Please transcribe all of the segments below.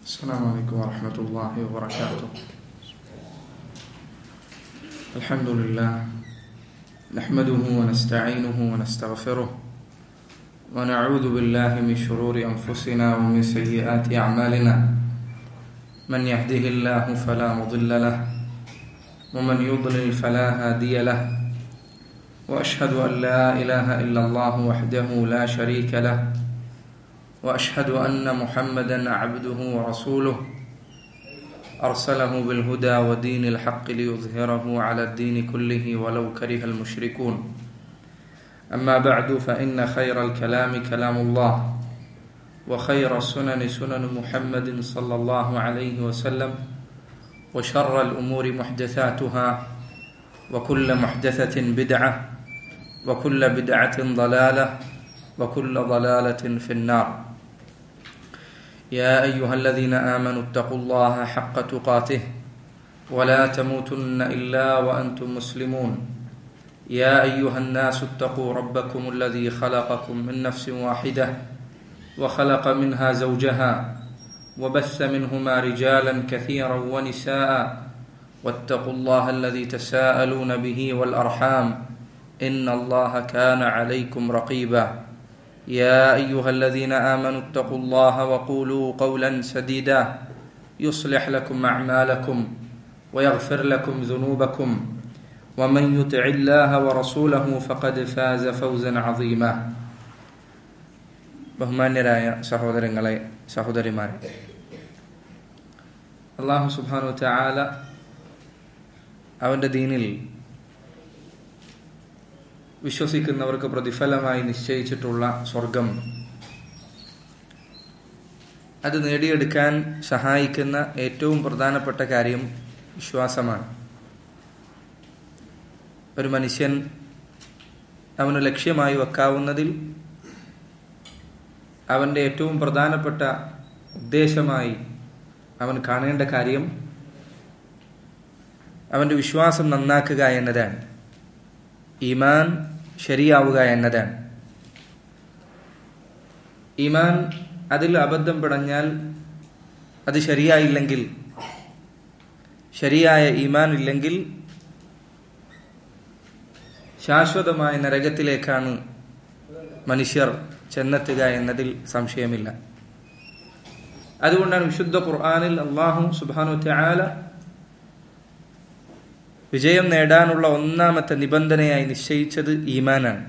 السلام عليكم ورحمة الله وبركاته الحمد لله نحمده ونستعينه ونستغفره ونعوذ بالله من شرور أنفسنا ومن سيئات أعمالنا من يهده الله فلا مضل له ومن يضلل فلا هادي له وأشهد أن لا إله إلا الله وحده لا شريك له واشهد ان محمدا عبده ورسوله ارسله بالهدى ودين الحق ليظهره على الدين كله ولو كره المشركون اما بعد فان خير الكلام كلام الله وخير السنن سنن محمد صلى الله عليه وسلم وشر الامور محدثاتها وكل محدثه بدعه وكل بدعه ضلاله وكل ضلاله في النار يا ايها الذين امنوا اتقوا الله حق تقاته ولا تموتن الا وانتم مسلمون يا ايها الناس اتقوا ربكم الذي خلقكم من نفس واحده وخلق منها زوجها وبث منهما رجالا كثيرا ونساء واتقوا الله الذي تساءلون به والارحام ان الله كان عليكم رقيبا يا ايها الذين امنوا اتقوا الله وقولوا قولا سديدا يصلح لكم اعمالكم ويغفر لكم ذنوبكم ومن يطع الله ورسوله فقد فاز فوزا عظيما ബഹുമാന്യരായ സഹോദരങ്ങളെ സഹോദരിമാരെ അള്ളാഹു സുബാനു ചാല അവന്റെ ദീനിൽ വിശ്വസിക്കുന്നവർക്ക് പ്രതിഫലമായി നിശ്ചയിച്ചിട്ടുള്ള സ്വർഗം അത് നേടിയെടുക്കാൻ സഹായിക്കുന്ന ഏറ്റവും പ്രധാനപ്പെട്ട കാര്യം വിശ്വാസമാണ് ഒരു മനുഷ്യൻ അവന് ലക്ഷ്യമായി വെക്കാവുന്നതിൽ അവന്റെ ഏറ്റവും പ്രധാനപ്പെട്ട ഉദ്ദേശമായി അവൻ കാണേണ്ട കാര്യം അവന്റെ വിശ്വാസം നന്നാക്കുക എന്നതാണ് ഈമാൻ ശരിയാവുക എന്നതാണ് ഈമാൻ അതിൽ അബദ്ധം പിടഞ്ഞാൽ അത് ശരിയായില്ലെങ്കിൽ ശരിയായ ഈമാൻ ഇല്ലെങ്കിൽ ശാശ്വതമായ നരകത്തിലേക്കാണ് മനുഷ്യർ ചെന്നെത്തുക എന്നതിൽ സംശയമില്ല അതുകൊണ്ടാണ് വിശുദ്ധ ഖുർആാനിൽ അള്ളാഹു സുബാനു ത്യാല വിജയം നേടാനുള്ള ഒന്നാമത്തെ നിബന്ധനയായി നിശ്ചയിച്ചത് ഈമാനാണ്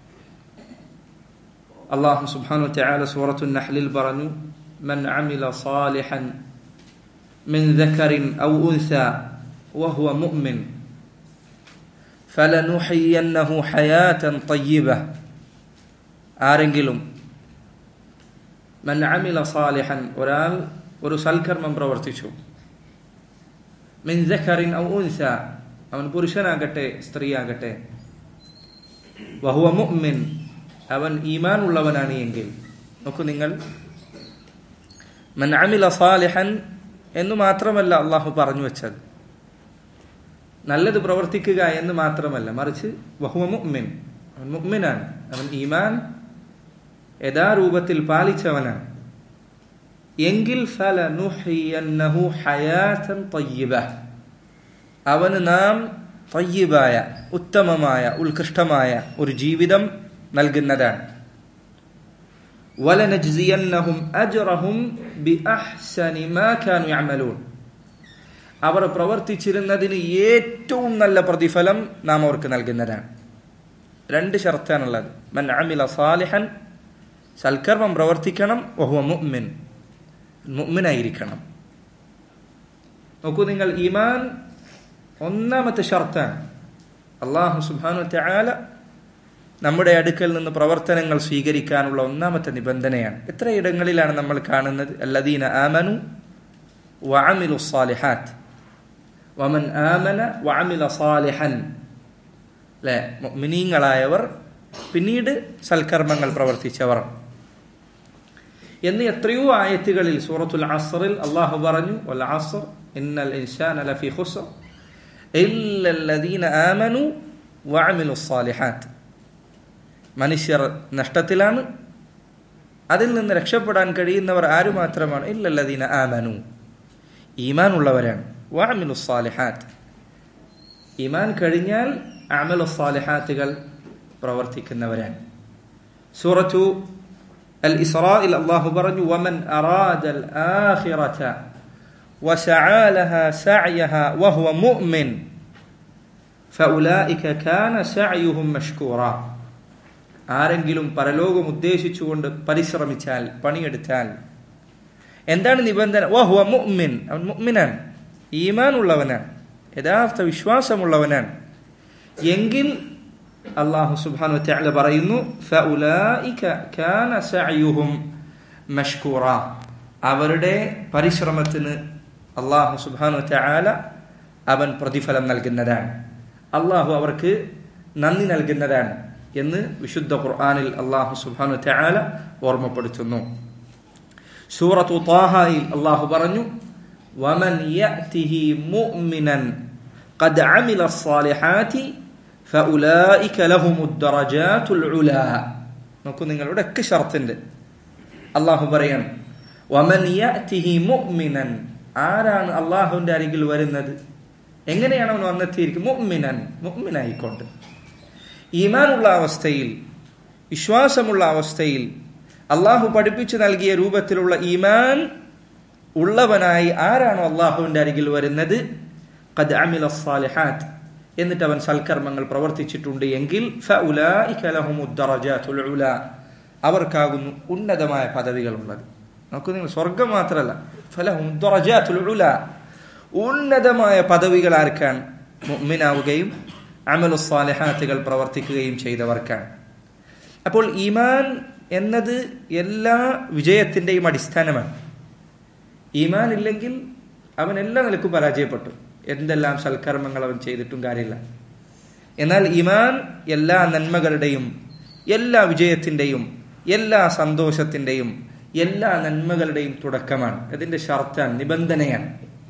അള്ളാഹു സുബ്ഹാനു തആല സൂറത്തു നഹ്ലിൽ പറഞ്ഞു മൻ അമില സാലിഹൻ മിൻ ദക്കറിൻ ഔ ഉൻസ വഹുവ മുഅ്മിൻ ഫലനുഹയ്യന്നഹു ഹയാതൻ തയ്യിബ ആരെങ്കിലും മൻ അമില സാലിഹൻ ഒരാൾ ഒരു സൽക്കർമ്മം പ്രവർത്തിച്ചു മിൻ ദക്കറിൻ ഔ ഉൻസ അവൻ പുരുഷനാകട്ടെ സ്ത്രീയാകട്ടെ വഹുവ മുഅ്മിൻ അവൻ ഈമാൻ ഉള്ളവനാണ് എങ്കിൽ നോക്കൂ നിങ്ങൾ മൻ അമില സാലിഹൻ എന്ന് മാത്രമല്ല അള്ളാഹു പറഞ്ഞു വെച്ചത് നല്ലത് പ്രവർത്തിക്കുക എന്ന് മാത്രമല്ല മറിച്ച് വഹുവ മുഅ്മിൻ അവൻ മുഅ്മിനാണ് അവൻ ഈമാൻ യഥാരൂപത്തിൽ പാലിച്ചവനാണ് എങ്കിൽ ഫല നുഹിയന്നഹു ഹയാതൻ തയ്യിബah അവന് നാം തയ്യബായ ഉത്തമമായ ഉത്കൃഷ്ടമായ ഒരു ജീവിതം നൽകുന്നതാണ് വലനജ്സിയന്നഹും അജ്റഹും ബിഅഹ്സനി മാ കാനു യഅമലൂൻ അവർ പ്രവർത്തിച്ചിരുന്നതിന് ഏറ്റവും നല്ല പ്രതിഫലം നാം അവർക്ക് നൽകുന്നതാണ് രണ്ട് ഷർത്താണുള്ളത് മൻ അമില സാലിഹൻ സൽക്കർമ്മം പ്രവർത്തിക്കണം വഹുവ മുഅ്മിൻ മുഅ്മിനായിരിക്കണം നോക്കൂ നിങ്ങൾ ഈമാൻ ഒന്നാമത്തെ ഷർത്താണ് അള്ളാഹു സുബാനു തആല നമ്മുടെ അടുക്കൽ നിന്ന് പ്രവർത്തനങ്ങൾ സ്വീകരിക്കാനുള്ള ഒന്നാമത്തെ നിബന്ധനയാണ് എത്ര ഇടങ്ങളിലാണ് നമ്മൾ കാണുന്നത് അല്ലദീന ആമനു വഅമിലു സാലിഹാത്ത് വമൻ ആമന വഅമില സാലിഹൻ അല്ലെ മിനീങ്ങളായവർ പിന്നീട് സൽക്കർമ്മങ്ങൾ പ്രവർത്തിച്ചവർ എന്ന് എത്രയോ ആയത്തുകളിൽ സൂറത്തുൽ അസറിൽ അള്ളാഹു പറഞ്ഞു വൽ അസർ ഇന്നൽ ഇൻസാന ലഫി ഖുസ്ർ ഇല്ലല്ലദീന ആമനു വഅമിലു സാലിഹാത്ത് മനുഷ്യർ നഷ്ടത്തിലാണ് അതിൽ നിന്ന് രക്ഷപ്പെടാൻ കഴിയുന്നവർ ആരു മാത്രമാണ് ഇല്ലല്ലദീന ആമനു ഈമാൻ ഉള്ളവരാണ് വാമിനു സാലിഹാത്ത് ഈമാൻ കഴിഞ്ഞാൽ അമലു സാലിഹാത്തുകൾ പ്രവർത്തിക്കുന്നവരാണ് സൂറത്തു അൽ ഇസ്രായിൽ അള്ളാഹു പറഞ്ഞു വമൻ അറാദൽ ആഖിറത وسعى لها سعيها وهو مؤمن فأولئك كان سعيهم مشكورا ആരെങ്കിലും പരലോകം ഉദ്ദേശിച്ചുകൊണ്ട് പരിശ്രമിച്ചാൽ പണിയെടുത്താൽ എന്താണ് നിബന്ധന വഹുവ മുഅ്മിൻ അവൻ മുഅ്മിനാണ് ഈമാൻ ഉള്ളവനാണ് യഥാർത്ഥ വിശ്വാസമുള്ളവനാണ് എങ്കിൽ അള്ളാഹു സുബ്ഹാനഹു വതആല പറയുന്നു ഫഉലൈക കാന സഅയുഹും മഷ്കൂറ അവരുടെ പരിശ്രമത്തിന് അള്ളാഹു സുബ്ഹാനഹു വതആല അവൻ പ്രതിഫലം നൽകുന്നതാണ് അള്ളാഹു അവർക്ക് നന്ദി നൽകുന്നതാണ് എന്ന് വിശുദ്ധ ഖുർആനിൽ അള്ളാഹു സുബ്ഹാനഹു വതആല ഓർമ്മപ്പെടുത്തുന്നു സൂറത്തു താഹയിൽ അള്ളാഹു പറഞ്ഞു വമൻ യഅതിഹി മുഅ്മിനൻ ഖദ് അമില സ്സാലിഹാതി ഫഉലൈക ലഹുമുദ് ദറജാതുൽ ഉലാ നോക്കൂ നിങ്ങളുടെ ഒക്കെ ഷർത്തുണ്ട് അള്ളാഹു പറയാണ് വമൻ യഅതിഹി മുഅ്മിനൻ ആരാണ് അള്ളാഹുവിന്റെ അരികിൽ വരുന്നത് എങ്ങനെയാണ് അവൻ വന്നെത്തിയിരിക്കും മുഅ്മിനൻ മുഅ്മിനായിക്കൊണ്ട് ഈമാനുള്ള അവസ്ഥയിൽ വിശ്വാസമുള്ള അവസ്ഥയിൽ അള്ളാഹു പഠിപ്പിച്ചു നൽകിയ രൂപത്തിലുള്ള ഈമാൻ ഉള്ളവനായി ആരാണോ അള്ളാഹുവിന്റെ അരികിൽ വരുന്നത് ഖദ് അമില സാലിഹാത്ത് എന്നിട്ട് അവൻ സൽക്കർമ്മങ്ങൾ പ്രവർത്തിച്ചിട്ടുണ്ട് എങ്കിൽ ഫഉലൈക ലഹുമുദ് ദറജാതുൽ ഉലാ അവർക്കാകുന്നു ഉന്നതമായ പദവികളുള്ളത് നോക്കൂ നിങ്ങൾ സ്വർഗം മാത്രമല്ല ഫലഹും ദറജാതുൽ ഉലാ ഉന്നതമായ പദവികൾ ആർക്കാണ് മുഅ്മിനാവുകയും അമലു സാലിഹാത്തുകൾ പ്രവർത്തിക്കുകയും ചെയ്തവർക്കാണ് അപ്പോൾ ഈമാൻ എന്നത് എല്ലാ വിജയത്തിന്റെയും അടിസ്ഥാനമാണ് ഈമാൻ ഇല്ലെങ്കിൽ അവൻ എല്ലാ നിലക്കും പരാജയപ്പെട്ടു എന്തെല്ലാം സൽക്കർമ്മങ്ങൾ അവൻ ചെയ്തിട്ടും കാര്യമില്ല എന്നാൽ ഈമാൻ എല്ലാ നന്മകളുടെയും എല്ലാ വിജയത്തിന്റെയും എല്ലാ സന്തോഷത്തിന്റെയും എല്ലാ നന്മകളുടെയും തുടക്കമാണ് അതിന്റെ ഷർത്താണ് നിബന്ധനയാണ്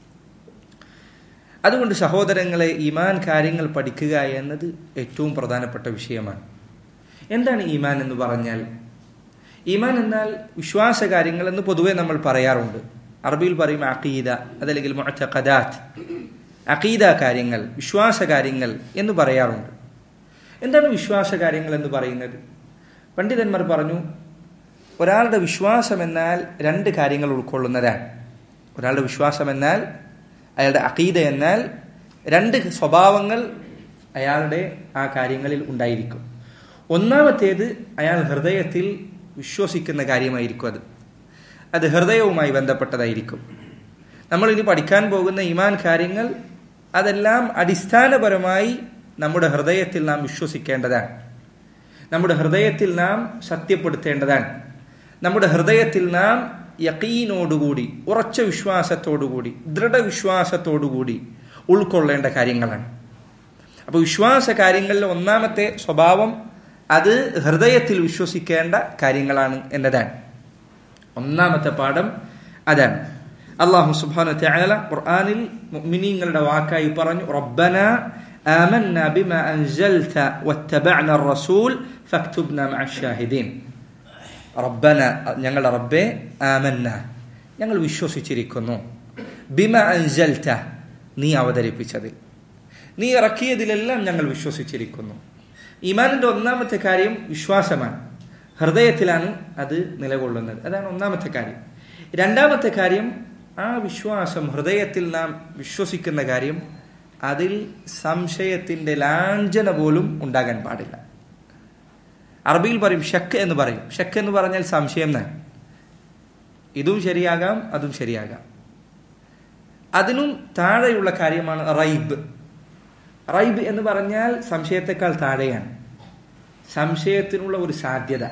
അതുകൊണ്ട് സഹോദരങ്ങളെ ഈമാൻ കാര്യങ്ങൾ പഠിക്കുക എന്നത് ഏറ്റവും പ്രധാനപ്പെട്ട വിഷയമാണ് എന്താണ് ഈമാൻ എന്ന് പറഞ്ഞാൽ ഈമാൻ എന്നാൽ വിശ്വാസ കാര്യങ്ങൾ എന്ന് പൊതുവെ നമ്മൾ പറയാറുണ്ട് അറബിയിൽ പറയും അഖീദ അതല്ലെങ്കിൽ മുഅത്തഖദാത്ത് അഖീദ കാര്യങ്ങൾ വിശ്വാസ കാര്യങ്ങൾ എന്ന് പറയാറുണ്ട് എന്താണ് വിശ്വാസ കാര്യങ്ങൾ എന്ന് പറയുന്നത് പണ്ഡിതന്മാർ പറഞ്ഞു ഒരാളുടെ വിശ്വാസം എന്നാൽ രണ്ട് കാര്യങ്ങൾ ഉൾക്കൊള്ളുന്നതാണ് ഒരാളുടെ വിശ്വാസം എന്നാൽ അയാളുടെ അഖീദ എന്നാൽ രണ്ട് സ്വഭാവങ്ങൾ അയാളുടെ ആ കാര്യങ്ങളിൽ ഉണ്ടായിരിക്കും ഒന്നാമത്തേത് അയാൾ ഹൃദയത്തിൽ വിശ്വസിക്കുന്ന കാര്യമായിരിക്കും അത് അത് ഹൃദയവുമായി ബന്ധപ്പെട്ടതായിരിക്കും നമ്മൾ ഇനി പഠിക്കാൻ പോകുന്ന ഈമാൻ കാര്യങ്ങൾ അതെല്ലാം അടിസ്ഥാനപരമായി നമ്മുടെ ഹൃദയത്തിൽ നാം വിശ്വസിക്കേണ്ടതാണ് നമ്മുടെ ഹൃദയത്തിൽ നാം സത്യപ്പെടുത്തേണ്ടതാണ് നമ്മുടെ ഹൃദയത്തിൽ നാം യക്കീനോടുകൂടി ഉറച്ച വിശ്വാസത്തോടുകൂടി ദൃഢവിശ്വാസത്തോടുകൂടി ഉൾക്കൊള്ളേണ്ട കാര്യങ്ങളാണ് അപ്പോൾ വിശ്വാസ കാര്യങ്ങളിലെ ഒന്നാമത്തെ സ്വഭാവം അത് ഹൃദയത്തിൽ വിശ്വസിക്കേണ്ട കാര്യങ്ങളാണ് എന്നതാണ് ഒന്നാമത്തെ പാഠം അതാണ് അള്ളാഹു സുബ്ഹാനഹു തആല ഖുർആനിൽ മുഅ്മിനീങ്ങളുടെ വാക്കായി പറഞ്ഞു റബ്ബന آمنا بما أنزلت واتبعنا الرسول فاكتبنا مع الشاهدين റബ്ബന ഞങ്ങളുടെ റബ്ബെ ആമന്ന ഞങ്ങൾ വിശ്വസിച്ചിരിക്കുന്നു ബിമ അൻസൽത്ത നീ അവതരിപ്പിച്ചതിൽ നീ ഇറക്കിയതിലെല്ലാം ഞങ്ങൾ വിശ്വസിച്ചിരിക്കുന്നു ഈമാനിന്റെ ഒന്നാമത്തെ കാര്യം വിശ്വാസമാണ് ഹൃദയത്തിലാണ് അത് നിലകൊള്ളുന്നത് അതാണ് ഒന്നാമത്തെ കാര്യം രണ്ടാമത്തെ കാര്യം ആ വിശ്വാസം ഹൃദയത്തിൽ നാം വിശ്വസിക്കുന്ന കാര്യം അതിൽ സംശയത്തിന്റെ ലാഞ്ചന പോലും ഉണ്ടാകാൻ പാടില്ല അറബിയിൽ പറയും ഷക്ക് എന്ന് പറയും ഷക്ക് എന്ന് പറഞ്ഞാൽ സംശയം എന്നാണ് ഇതും ശരിയാകാം അതും ശരിയാകാം അതിനും താഴെയുള്ള കാര്യമാണ് റൈബ് റൈബ് എന്ന് പറഞ്ഞാൽ സംശയത്തെക്കാൾ താഴെയാണ് സംശയത്തിനുള്ള ഒരു സാധ്യത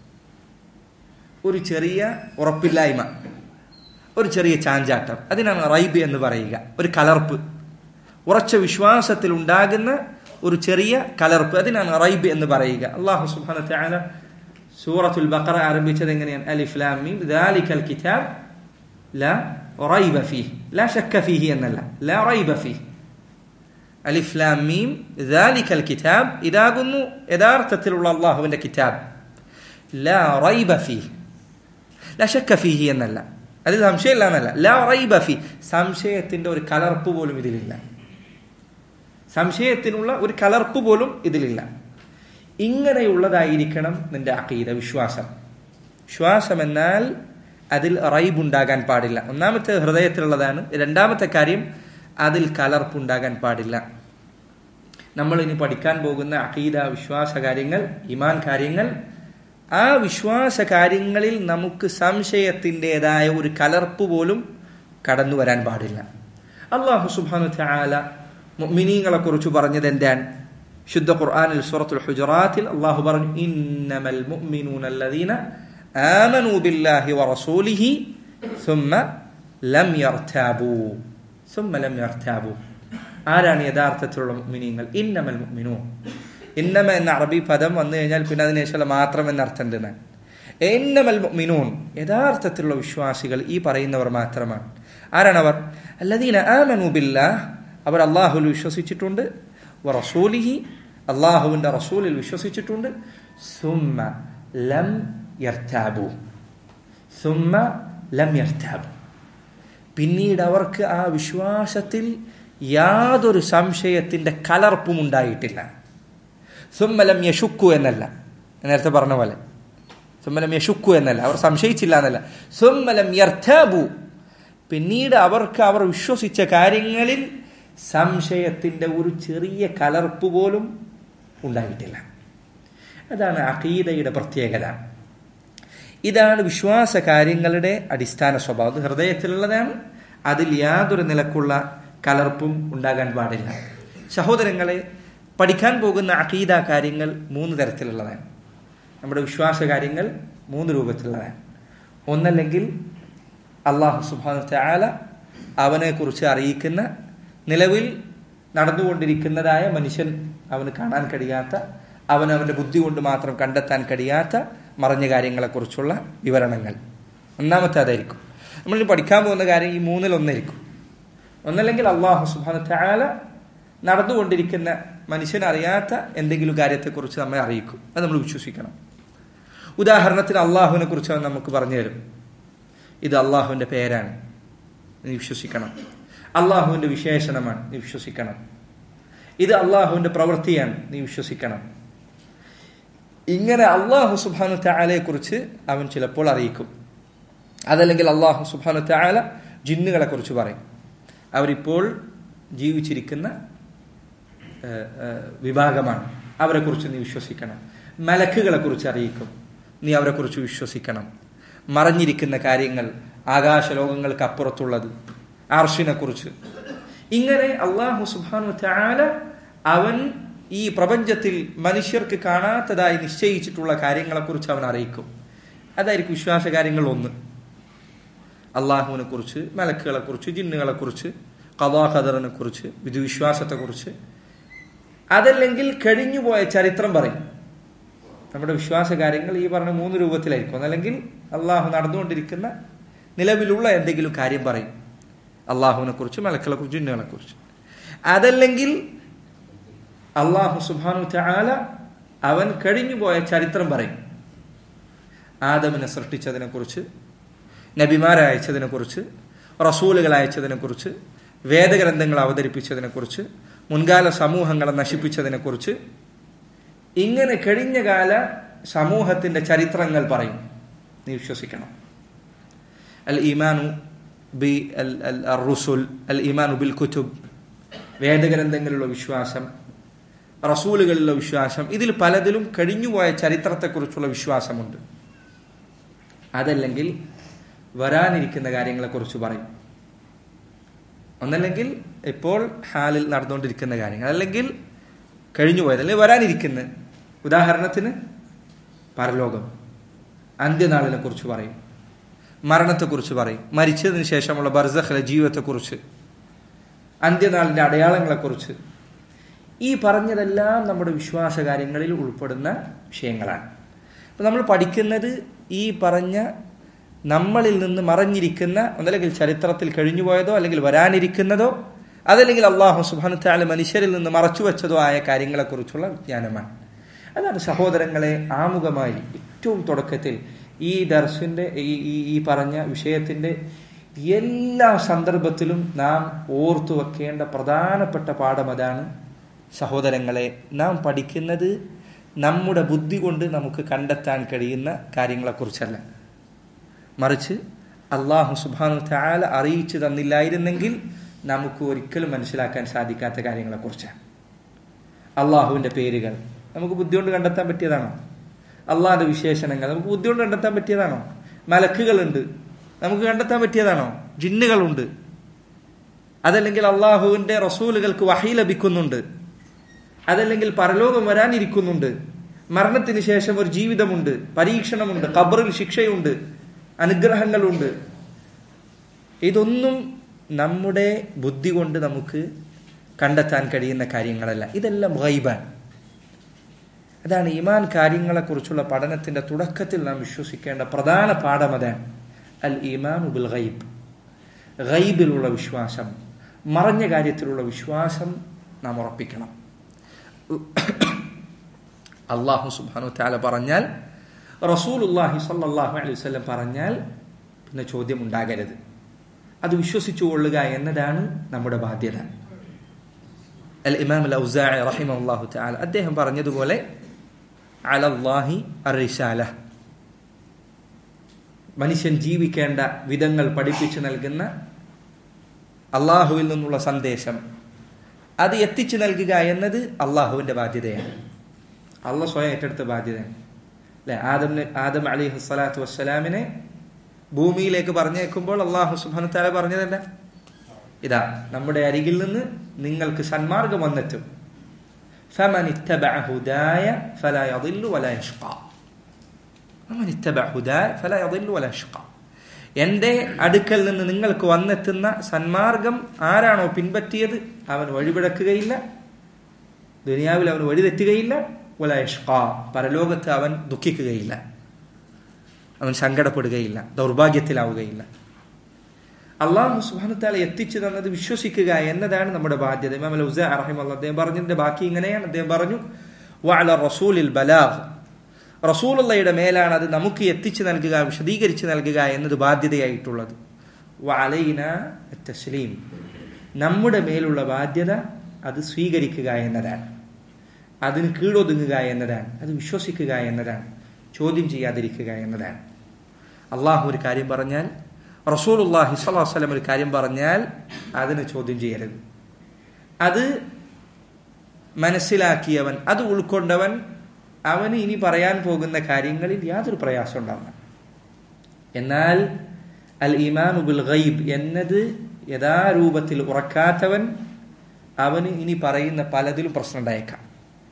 ഒരു ചെറിയ ഉറപ്പില്ലായ്മ ഒരു ചെറിയ ചാഞ്ചാട്ടം അതിനാണ് റൈബ് എന്ന് പറയുക ഒരു കലർപ്പ് ഉറച്ച വിശ്വാസത്തിൽ ഉണ്ടാകുന്ന ഒരു ചെറിയ കലർപ്പ് അതിനാണ് റൈബ് എന്ന് പറയുക അള്ളാഹു സുബ്ഹാനഹു തആല സൂറത്തുൽ ബഖറ ആരംഭിച്ചത് എങ്ങനെയാണ് അലിഫ് ലാം മീം ദാലിക്കൽ കിതാബ് ലാ റൈബ ഫീഹ് ലാ ശക്ക ഫീഹി എന്നല്ല ലാ റൈബ ഫീഹ് അലിഫ് ലാം മീം ദാലിക്കൽ കിതാബ് ഇതാകുന്നു യഥാർത്ഥത്തിലുള്ള അള്ളാഹുവിന്റെ കിതാബ് ലാ റൈബ ഫീഹ് ലഷക്ക ഫിഹി എന്നല്ല അത് സംശയമില്ല എന്നല്ല ലാ റൈബ ഫി സംശയത്തിന്റെ ഒരു കലർപ്പ് പോലും ഇതിലില്ല സംശയത്തിനുള്ള ഒരു കലർപ്പ് പോലും ഇതിലില്ല ഇങ്ങനെയുള്ളതായിരിക്കണം നിന്റെ അഖീദ വിശ്വാസം വിശ്വാസം എന്നാൽ അതിൽ റൈബ് ഉണ്ടാകാൻ പാടില്ല ഒന്നാമത്തെ ഹൃദയത്തിലുള്ളതാണ് രണ്ടാമത്തെ കാര്യം അതിൽ കലർപ്പുണ്ടാകാൻ പാടില്ല നമ്മൾ ഇനി പഠിക്കാൻ പോകുന്ന അഖീദ വിശ്വാസ കാര്യങ്ങൾ ഇമാൻ കാര്യങ്ങൾ ആ വിശ്വാസ കാര്യങ്ങളിൽ നമുക്ക് സംശയത്തിൻ്റെതായ ഒരു കലർപ്പ് പോലും കടന്നു വരാൻ പാടില്ല അള്ളാഹു സുബാനു ചാല മിനിങ്ങളെ കുറിച്ച് പറഞ്ഞത് എന്താണ് ശുദ്ധ ഖുർആനിൽ സൂറത്തുൽ ഹുജറാത്തിൽ അള്ളാഹു പറഞ്ഞു ഇന്നമൽ മുഅ്മിനൂന അല്ലദീന ആമനൂ ബില്ലാഹി വറസൂലിഹി ثم ലം യർതാബൂ ثم ലം യർതാബൂ ആരാണ് യഥാർത്ഥത്തിലുള്ള മുഅ്മിനീങ്ങൾ ഇന്നമൽ മുഅ്മിനൂൻ ഇന്നമ എന്ന അറബി പദം വന്നു കഴിഞ്ഞാൽ പിന്നെ അതിനേശമുള്ള മാത്രം എന്ന അർത്ഥം ഉണ്ട് എന്നമൽ മുഅ്മിനൂൻ യഥാർത്ഥത്തിലുള്ള വിശ്വാസികൾ ഈ പറയുന്നവർ മാത്രമാണ് ആരാണവർ അല്ലദീന ആമനു ബില്ലാഹ് അവർ അള്ളാഹുൽ വിശ്വസിച്ചിട്ടുണ്ട് റസൂലിഹി അള്ളാഹുവിന്റെ റസൂലിൽ വിശ്വസിച്ചിട്ടുണ്ട് സുമ്മ ലം യർത്താബു സുമ്മ ലം യർത്താബു പിന്നീട് അവർക്ക് ആ വിശ്വാസത്തിൽ യാതൊരു സംശയത്തിന്റെ കലർപ്പും ഉണ്ടായിട്ടില്ല സുമ്മലം യശുക്കു എന്നല്ല നേരത്തെ പറഞ്ഞ പോലെ സുമ്മലം യശുക്കു എന്നല്ല അവർ സംശയിച്ചില്ല എന്നല്ല സുമ്മലം യർത്താബു പിന്നീട് അവർക്ക് അവർ വിശ്വസിച്ച കാര്യങ്ങളിൽ സംശയത്തിന്റെ ഒരു ചെറിയ കലർപ്പ് പോലും ഉണ്ടായിട്ടില്ല അതാണ് അഖീദയുടെ പ്രത്യേകത ഇതാണ് വിശ്വാസ കാര്യങ്ങളുടെ അടിസ്ഥാന സ്വഭാവം അത് ഹൃദയത്തിലുള്ളതാണ് അതിൽ യാതൊരു നിലക്കുള്ള കലർപ്പും ഉണ്ടാകാൻ പാടില്ല സഹോദരങ്ങളെ പഠിക്കാൻ പോകുന്ന അഖീദ കാര്യങ്ങൾ മൂന്ന് തരത്തിലുള്ളതാണ് നമ്മുടെ വിശ്വാസ കാര്യങ്ങൾ മൂന്ന് രൂപത്തിലുള്ളതാണ് ഒന്നല്ലെങ്കിൽ അള്ളാഹു സുബാന ആല അവനെക്കുറിച്ച് അറിയിക്കുന്ന നിലവിൽ നടന്നുകൊണ്ടിരിക്കുന്നതായ മനുഷ്യൻ അവന് കാണാൻ കഴിയാത്ത അവൻ അവന്റെ ബുദ്ധി കൊണ്ട് മാത്രം കണ്ടെത്താൻ കഴിയാത്ത മറഞ്ഞ കാര്യങ്ങളെക്കുറിച്ചുള്ള വിവരണങ്ങൾ ഒന്നാമത്തെ അതായിരിക്കും നമ്മൾ പഠിക്കാൻ പോകുന്ന കാര്യം ഈ മൂന്നിലൊന്നായിരിക്കും ഒന്നല്ലെങ്കിൽ അള്ളാഹു സുബാന ആല നടന്നുകൊണ്ടിരിക്കുന്ന മനുഷ്യൻ അറിയാത്ത എന്തെങ്കിലും കാര്യത്തെക്കുറിച്ച് നമ്മെ അറിയിക്കും അത് നമ്മൾ വിശ്വസിക്കണം ഉദാഹരണത്തിന് അള്ളാഹുവിനെ കുറിച്ച് അവൻ നമുക്ക് പറഞ്ഞു തരും ഇത് അള്ളാഹുവിന്റെ പേരാണ് നീ വിശ്വസിക്കണം അള്ളാഹുവിന്റെ വിശേഷണമാണ് നീ വിശ്വസിക്കണം ഇത് അള്ളാഹുവിന്റെ പ്രവൃത്തിയാണ് നീ വിശ്വസിക്കണം ഇങ്ങനെ അള്ളാഹു സുബാനു താലയെ കുറിച്ച് അവൻ ചിലപ്പോൾ അറിയിക്കും അതല്ലെങ്കിൽ അള്ളാഹു സുബാനു താല ജിന്നുകളെ കുറിച്ച് പറയും അവരിപ്പോൾ ജീവിച്ചിരിക്കുന്ന വിഭാഗമാണ് അവരെ കുറിച്ച് നീ വിശ്വസിക്കണം മലക്കുകളെ കുറിച്ച് അറിയിക്കും നീ അവരെ കുറിച്ച് വിശ്വസിക്കണം മറഞ്ഞിരിക്കുന്ന കാര്യങ്ങൾ ആകാശലോകങ്ങൾക്ക് അപ്പുറത്തുള്ളത് ആർഷിനെ കുറിച്ച് ഇങ്ങനെ അള്ളാഹു സുബാനു താല അവൻ ഈ പ്രപഞ്ചത്തിൽ മനുഷ്യർക്ക് കാണാത്തതായി നിശ്ചയിച്ചിട്ടുള്ള കാര്യങ്ങളെക്കുറിച്ച് അവൻ അറിയിക്കും അതായിരിക്കും വിശ്വാസ കാര്യങ്ങൾ ഒന്ന് അള്ളാഹുവിനെ കുറിച്ച് മലക്കുകളെ കുറിച്ച് ജിന്നുകളെ കുറിച്ച് കഥാഖദറിനെ കുറിച്ച് വിധുവിശ്വാസത്തെ കുറിച്ച് അതല്ലെങ്കിൽ കഴിഞ്ഞുപോയ ചരിത്രം പറയും നമ്മുടെ വിശ്വാസ കാര്യങ്ങൾ ഈ പറഞ്ഞ മൂന്ന് രൂപത്തിലായിരിക്കും അതല്ലെങ്കിൽ അള്ളാഹു നടന്നുകൊണ്ടിരിക്കുന്ന നിലവിലുള്ള എന്തെങ്കിലും കാര്യം പറയും അള്ളാഹുവിനെ കുറിച്ച് മലക്കളെ കുറിച്ച് ജിന്നുകളെ കുറിച്ച് അതല്ലെങ്കിൽ അള്ളാഹു സുബാനു ചാല അവൻ കഴിഞ്ഞുപോയ ചരിത്രം പറയും ആദമിനെ സൃഷ്ടിച്ചതിനെ കുറിച്ച് നബിമാരെ അയച്ചതിനെ കുറിച്ച് റസൂലുകൾ അയച്ചതിനെ കുറിച്ച് വേദഗ്രന്ഥങ്ങൾ അവതരിപ്പിച്ചതിനെ കുറിച്ച് മുൻകാല സമൂഹങ്ങളെ നശിപ്പിച്ചതിനെ കുറിച്ച് ഇങ്ങനെ കഴിഞ്ഞ കാല സമൂഹത്തിന്റെ ചരിത്രങ്ങൾ പറയും നീ വിശ്വസിക്കണം അൽ ഈമാനു ബി അൽ അൽ റുസുൽ അൽ ഈമാനു ബിൽ കുത്തുബ് വേദഗ്രന്ഥങ്ങളിലുള്ള വിശ്വാസം റസൂലുകളിലുള്ള വിശ്വാസം ഇതിൽ പലതിലും കഴിഞ്ഞുപോയ ചരിത്രത്തെക്കുറിച്ചുള്ള വിശ്വാസമുണ്ട് അതല്ലെങ്കിൽ വരാനിരിക്കുന്ന കാര്യങ്ങളെക്കുറിച്ച് പറയും ഒന്നല്ലെങ്കിൽ ഇപ്പോൾ ഹാലിൽ നടന്നുകൊണ്ടിരിക്കുന്ന കാര്യങ്ങൾ അല്ലെങ്കിൽ കഴിഞ്ഞുപോയത് അല്ലെങ്കിൽ വരാനിരിക്കുന്ന ഉദാഹരണത്തിന് പരലോകം അന്ത്യനാളിനെ കുറിച്ച് പറയും മരണത്തെക്കുറിച്ച് പറയും മരിച്ചതിന് ശേഷമുള്ള ബർസഖിലെ ജീവിതത്തെക്കുറിച്ച് അന്ത്യനാളിന്റെ അടയാളങ്ങളെക്കുറിച്ച് ഈ പറഞ്ഞതെല്ലാം നമ്മുടെ വിശ്വാസ കാര്യങ്ങളിൽ ഉൾപ്പെടുന്ന വിഷയങ്ങളാണ് അപ്പം നമ്മൾ പഠിക്കുന്നത് ഈ പറഞ്ഞ നമ്മളിൽ നിന്ന് മറഞ്ഞിരിക്കുന്ന ഒന്നല്ലെങ്കിൽ ചരിത്രത്തിൽ കഴിഞ്ഞുപോയതോ അല്ലെങ്കിൽ വരാനിരിക്കുന്നതോ അതല്ലെങ്കിൽ അള്ളാഹു സുബാനുത്താല മനുഷ്യരിൽ നിന്ന് മറച്ചു വെച്ചതോ ആയ കാര്യങ്ങളെക്കുറിച്ചുള്ള വിജ്ഞാനമാണ് അതാണ് സഹോദരങ്ങളെ ആമുഖമായി ഏറ്റവും തുടക്കത്തിൽ ഈ ദർശന്റെ ഈ ഈ- ഈ പറഞ്ഞ വിഷയത്തിന്റെ എല്ലാ സന്ദർഭത്തിലും നാം ഓർത്തു വെക്കേണ്ട പ്രധാനപ്പെട്ട പാഠം അതാണ് സഹോദരങ്ങളെ നാം പഠിക്കുന്നത് നമ്മുടെ ബുദ്ധി കൊണ്ട് നമുക്ക് കണ്ടെത്താൻ കഴിയുന്ന കാര്യങ്ങളെക്കുറിച്ചല്ല മറിച്ച് അള്ളാഹു സുബാനു താല അറിയിച്ചു തന്നില്ലായിരുന്നെങ്കിൽ നമുക്ക് ഒരിക്കലും മനസ്സിലാക്കാൻ സാധിക്കാത്ത കാര്യങ്ങളെക്കുറിച്ചാണ് അള്ളാഹുവിന്റെ പേരുകൾ നമുക്ക് ബുദ്ധി കൊണ്ട് കണ്ടെത്താൻ പറ്റിയതാണോ അള്ളാഹിന്റെ വിശേഷണങ്ങൾ നമുക്ക് ബുദ്ധി കൊണ്ട് കണ്ടെത്താൻ പറ്റിയതാണോ മലക്കുകളുണ്ട് നമുക്ക് കണ്ടെത്താൻ പറ്റിയതാണോ ജിന്നുകളുണ്ട് അതല്ലെങ്കിൽ അള്ളാഹുവിന്റെ റസൂലുകൾക്ക് വഹി ലഭിക്കുന്നുണ്ട് അതല്ലെങ്കിൽ പരലോകം വരാനിരിക്കുന്നുണ്ട് മരണത്തിന് ശേഷം ഒരു ജീവിതമുണ്ട് പരീക്ഷണമുണ്ട് ഖബറിൽ ശിക്ഷയുണ്ട് അനുഗ്രഹങ്ങളുണ്ട് ഇതൊന്നും നമ്മുടെ ബുദ്ധി കൊണ്ട് നമുക്ക് കണ്ടെത്താൻ കഴിയുന്ന കാര്യങ്ങളല്ല ഇതെല്ലാം ഗൈബാണ് അതാണ് ഈമാൻ കാര്യങ്ങളെക്കുറിച്ചുള്ള പഠനത്തിന്റെ തുടക്കത്തിൽ നാം വിശ്വസിക്കേണ്ട പ്രധാന പാഠം അതാണ് അൽ ഈമാൻ ബിൽ ഗൈബ് ഗൈബിലുള്ള വിശ്വാസം മറഞ്ഞ കാര്യത്തിലുള്ള വിശ്വാസം നാം ഉറപ്പിക്കണം അള്ളാഹു സുബാനു താല പറഞ്ഞാൽ റസൂലുല്ലാഹി സല്ലാഹു അലൈഹി വസല്ലം പറഞ്ഞാൽ പിന്നെ ചോദ്യം ഉണ്ടാകരുത് അത് വിശ്വസിച്ചു കൊള്ളുക എന്നതാണ് നമ്മുടെ ബാധ്യത അൽ ഇമാം അൽ ഔസാഇ റഹിമഹുല്ലാഹു തആല അദ്ദേഹം പറഞ്ഞതുപോലെ അലല്ലാഹി അർറിസാല മനുഷ്യൻ ജീവിക്കേണ്ട വിധങ്ങൾ പഠിപ്പിച്ചു നൽകുന്ന അള്ളാഹുവിൽ നിന്നുള്ള സന്ദേശം അത് എത്തിച്ചു നൽകുക എന്നത് അള്ളാഹുവിന്റെ ബാധ്യതയാണ് അള്ളാഹ് സ്വയം ഏറ്റെടുത്ത ബാധ്യതയാണ് അല്ലെ ആദം ആദം അലിഹു സ്വലാത്തു വസ്സലാമിനെ ഭൂമിയിലേക്ക് പറഞ്ഞേക്കുമ്പോൾ അള്ളാഹു സുബാന താല പറഞ്ഞതല്ല ഇതാ നമ്മുടെ അരികിൽ നിന്ന് നിങ്ങൾക്ക് സന്മാർഗം വന്നെത്തും فمن اتبع هداي فلا يضل ولا يشقى فمن اتبع هداي فلا يضل ولا يشقى എന്റെ അടുക്കൽ നിന്ന് നിങ്ങൾക്ക് വന്നെത്തുന്ന സന്മാർഗം ആരാണോ പിൻപറ്റിയത് അവൻ വഴിപിടക്കുകയില്ല ദുനിയാവിൽ അവൻ വഴിതെറ്റുകയില്ല വലയഷ്ക പരലോകത്ത് അവൻ ദുഃഖിക്കുകയില്ല അവൻ സങ്കടപ്പെടുകയില്ല ദൗർഭാഗ്യത്തിലാവുകയില്ല അള്ളാഹു സുബാനുത്താല എത്തിച്ചു തന്നത് വിശ്വസിക്കുക എന്നതാണ് നമ്മുടെ ബാധ്യത ഇമാം അൽ ഉസൈ റഹിമല്ല അദ്ദേഹം പറഞ്ഞതിന്റെ ബാക്കി ഇങ്ങനെയാണ് അദ്ദേഹം പറഞ്ഞു വഅല റസൂലിൽ ബലാഗ് റസൂലുള്ളയുടെ മേലാണ് അത് നമുക്ക് എത്തിച്ചു നൽകുക വിശദീകരിച്ചു നൽകുക എന്നത് ബാധ്യതയായിട്ടുള്ളത് വഅലൈന തസ്ലീം നമ്മുടെ മേലുള്ള ബാധ്യത അത് സ്വീകരിക്കുക എന്നതാണ് അതിന് കീഴൊതുങ്ങുക എന്നതാണ് അത് വിശ്വസിക്കുക എന്നതാണ് ചോദ്യം ചെയ്യാതിരിക്കുക എന്നതാണ് അള്ളാഹു ഒരു കാര്യം പറഞ്ഞാൽ റസൂലുല്ലാഹി സ്വലാഹു വസ്ലം ഒരു കാര്യം പറഞ്ഞാൽ അതിന് ചോദ്യം ചെയ്യരുത് അത് മനസ്സിലാക്കിയവൻ അത് ഉൾക്കൊണ്ടവൻ അവന് ഇനി പറയാൻ പോകുന്ന കാര്യങ്ങളിൽ യാതൊരു പ്രയാസം ഉണ്ടാവില്ല എന്നാൽ അൽ ഇമാൻ ബിൽ ഗൈബ് എന്നത് യഥാരൂപത്തിൽ ഉറക്കാത്തവൻ അവന് ഇനി പറയുന്ന പലതിലും പ്രശ്നം ഉണ്ടായേക്കാം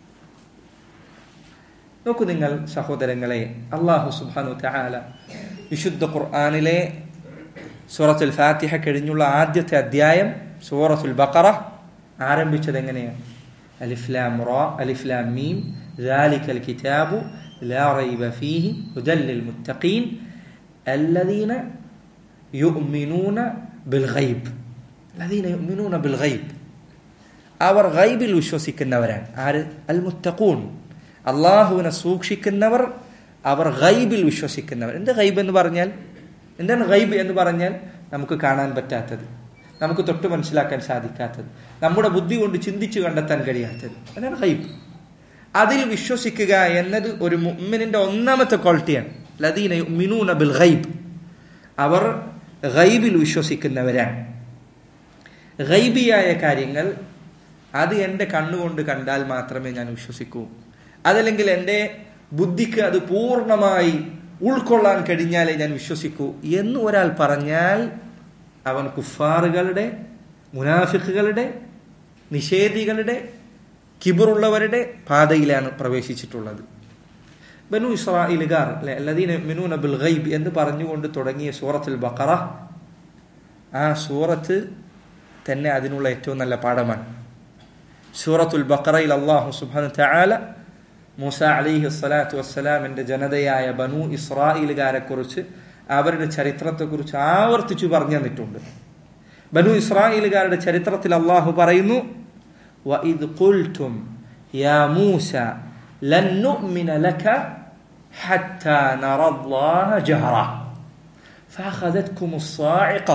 നോക്കൂ നിങ്ങൾ സഹോദരങ്ങളെ അള്ളാഹു സുബാനു തആല വിശുദ്ധ ഖുർആാനിലെ സൂറത്തുൽ ഫാത്തിഹ കഴിഞ്ഞുള്ള ആദ്യത്തെ അധ്യായം സൂറത്തുൽ ബഖറ ആരംഭിച്ചത് എങ്ങനെയാണ് അലിഫ്ലാം റോ അലിഫ്ലാം മീം ذلك الكتاب لا ريب فيه هدى للمتقين الذين يؤمنون بالغيب الذين يؤمنون بالغيب അവർ ഗൈബിൽ വിശ്വസിക്കുന്നവരാണ് ആര് അൽ മുത്തഖൂൻ അള്ളാഹുവിനെ സൂക്ഷിക്കുന്നവർ അവർ ഗൈബിൽ വിശ്വസിക്കുന്നവർ എന്ത് ഗൈബ് എന്ന് പറഞ്ഞാൽ എന്താണ് ഗൈബ് എന്ന് പറഞ്ഞാൽ നമുക്ക് കാണാൻ പറ്റാത്തത് നമുക്ക് തൊട്ട് മനസ്സിലാക്കാൻ സാധിക്കാത്തത് നമ്മുടെ ബുദ്ധി കൊണ്ട് ചിന്തിച്ചു കണ്ടെത്താൻ കഴിയാത്തത് അതാണ് ഗൈബ് അതിൽ വിശ്വസിക്കുക എന്നത് ഒരു മുഅ്മിനിന്റെ ഒന്നാമത്തെ ക്വാളിറ്റിയാണ് ലദീന യുഅ്മിനൂന ബിൽ ഗൈബ് അവർ ഗൈബിൽ വിശ്വസിക്കുന്നവരാണ് ഗൈബിയായ കാര്യങ്ങൾ അത് എൻ്റെ കണ്ണുകൊണ്ട് കണ്ടാൽ മാത്രമേ ഞാൻ വിശ്വസിക്കൂ അതല്ലെങ്കിൽ എൻ്റെ ബുദ്ധിക്ക് അത് പൂർണ്ണമായി ഉൾക്കൊള്ളാൻ കഴിഞ്ഞാലേ ഞാൻ വിശ്വസിക്കൂ എന്ന് ഒരാൾ പറഞ്ഞാൽ അവൻ കുഫാറുകളുടെ മുനാഫിക്കുകളുടെ നിഷേധികളുടെ കിബറുള്ളവരുടെ പാതയിലാണ് പ്രവേശിച്ചിട്ടുള്ളത് ബനു ഇസ്രായിലുകാർ അല്ലദീന മിനൂന ബിൽ ഗൈബ് എന്ന് പറഞ്ഞുകൊണ്ട് തുടങ്ങിയ സൂറത്തുൽ ബഖറ ആ സൂറത്ത് തന്നെ അതിനുള്ള ഏറ്റവും നല്ല പാഠമാണ് സൂറത്തുൽ ബഖറയിൽ അള്ളാഹു സുബ്ഹാനഹു തആല മൂസ അലിഹി സ്വലാത്തു വസ്സലാമിന്റെ ജനതയായ ബനു ഇസ്രായേലുകാരെ കുറിച്ച് അവരുടെ ചരിത്രത്തെക്കുറിച്ച് ആവർത്തിച്ചു പറഞ്ഞു തന്നിട്ടുണ്ട് ബനു ഇസ്രായേലുകാരുടെ ചരിത്രത്തിൽ അള്ളാഹു പറയുന്നു وَإِذْ قُلْتُمْ يَا مُوسَى لَن نُؤْمِنَ لَكَ حتى نرى الله جهرة فأخذتكم الصاعقة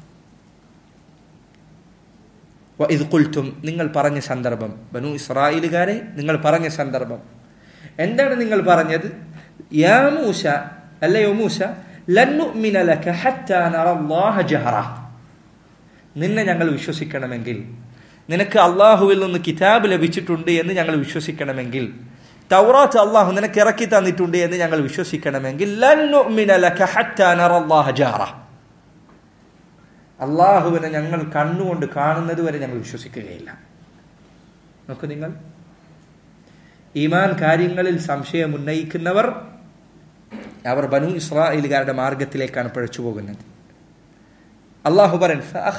وإذ قلتم നിങ്ങൾ പറഞ്ഞ സന്ദർഭം ബനു ഇസ്രായേലുകാരെ നിങ്ങൾ പറഞ്ഞ സന്ദർഭം എന്താണ് നിങ്ങൾ പറഞ്ഞത് യാ മൂസ അല്ലയോ മൂസ ലന്നുഅ്മിന ലക ഹത്താ നറ അല്ലാഹ ജഹറ നിന്നെ ഞങ്ങൾ വിശ്വസിക്കണമെങ്കിൽ നിനക്ക് അള്ളാഹുവിൽ നിന്ന് കിതാബ് ലഭിച്ചിട്ടുണ്ട് എന്ന് ഞങ്ങൾ വിശ്വസിക്കണമെങ്കിൽ തൗറാത്ത് അള്ളാഹു നിനക്ക് ഇറക്കി തന്നിട്ടുണ്ട് എന്ന് ഞങ്ങൾ വിശ്വസിക്കണമെങ്കിൽ ലന്നുഅ്മിന ലക ഹത്താ നറ അല്ലാഹ ജഹറ അള്ളാഹുവിനെ ഞങ്ങൾ കണ്ണുകൊണ്ട് കാണുന്നത് വരെ ഞങ്ങൾ വിശ്വസിക്കുകയില്ല നോക്കൂ നിങ്ങൾ ഈമാൻ കാര്യങ്ങളിൽ സംശയം ഉന്നയിക്കുന്നവർ അവർ ബനു ഇസ്രായേലുകാരുടെ മാർഗത്തിലേക്കാണ് പിഴച്ചു പോകുന്നത് അള്ളാഹു പറയൻ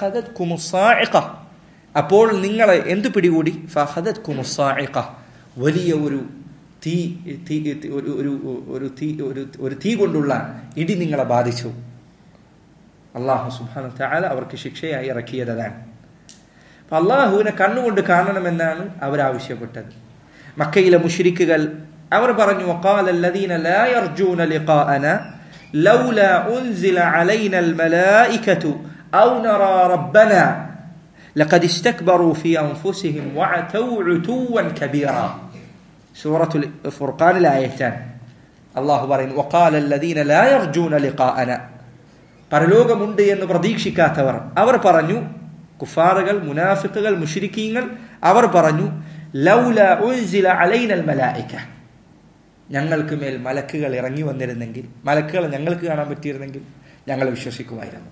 അപ്പോൾ നിങ്ങളെ എന്തു പിടികൂടി ഫഹദത് കുമുസായിക്ക വലിയ ഒരു തീ തീ ഒരു ഒരു ഒരു തീ ഒരു ഒരു തീ കൊണ്ടുള്ള ഇടി നിങ്ങളെ ബാധിച്ചു അള്ളാഹു സുബാന താല അവർക്ക് ശിക്ഷയായി ഇറക്കിയതാണ് അപ്പൊ അള്ളാഹുവിനെ കണ്ണുകൊണ്ട് കാണണമെന്നാണ് അവർ ആവശ്യപ്പെട്ടത് മക്കയിലെ മുഷിരിക്കുകൾ അവർ പറഞ്ഞു وقال الذين لا يرجون لقاءنا لولا أنزل علينا الملائكة أو نرى ربنا لقد استكبروا في أنفسهم وعتوا عتوا كبيرا سورة الفرقان الآيتان الله പറയും وقال الذين لا يرجون لقاءنا പരലോകമുണ്ട് എന്ന് പ്രതീക്ഷിക്കാത്തവർ അവർ പറഞ്ഞു കുഫാറുകൾ മുനാഫിക്കുകൾ മുഷിരിക്കീങ്ങൾ അവർ പറഞ്ഞു ലൗല ഉൻസില അലൈനൽ മലായിക്ക ഞങ്ങൾക്ക് മേൽ മലക്കുകൾ ഇറങ്ങി വന്നിരുന്നെങ്കിൽ മലക്കുകൾ ഞങ്ങൾക്ക് കാണാൻ പറ്റിയിരുന്നെങ്കിൽ ഞങ്ങൾ വിശ്വസിക്കുമായിരുന്നു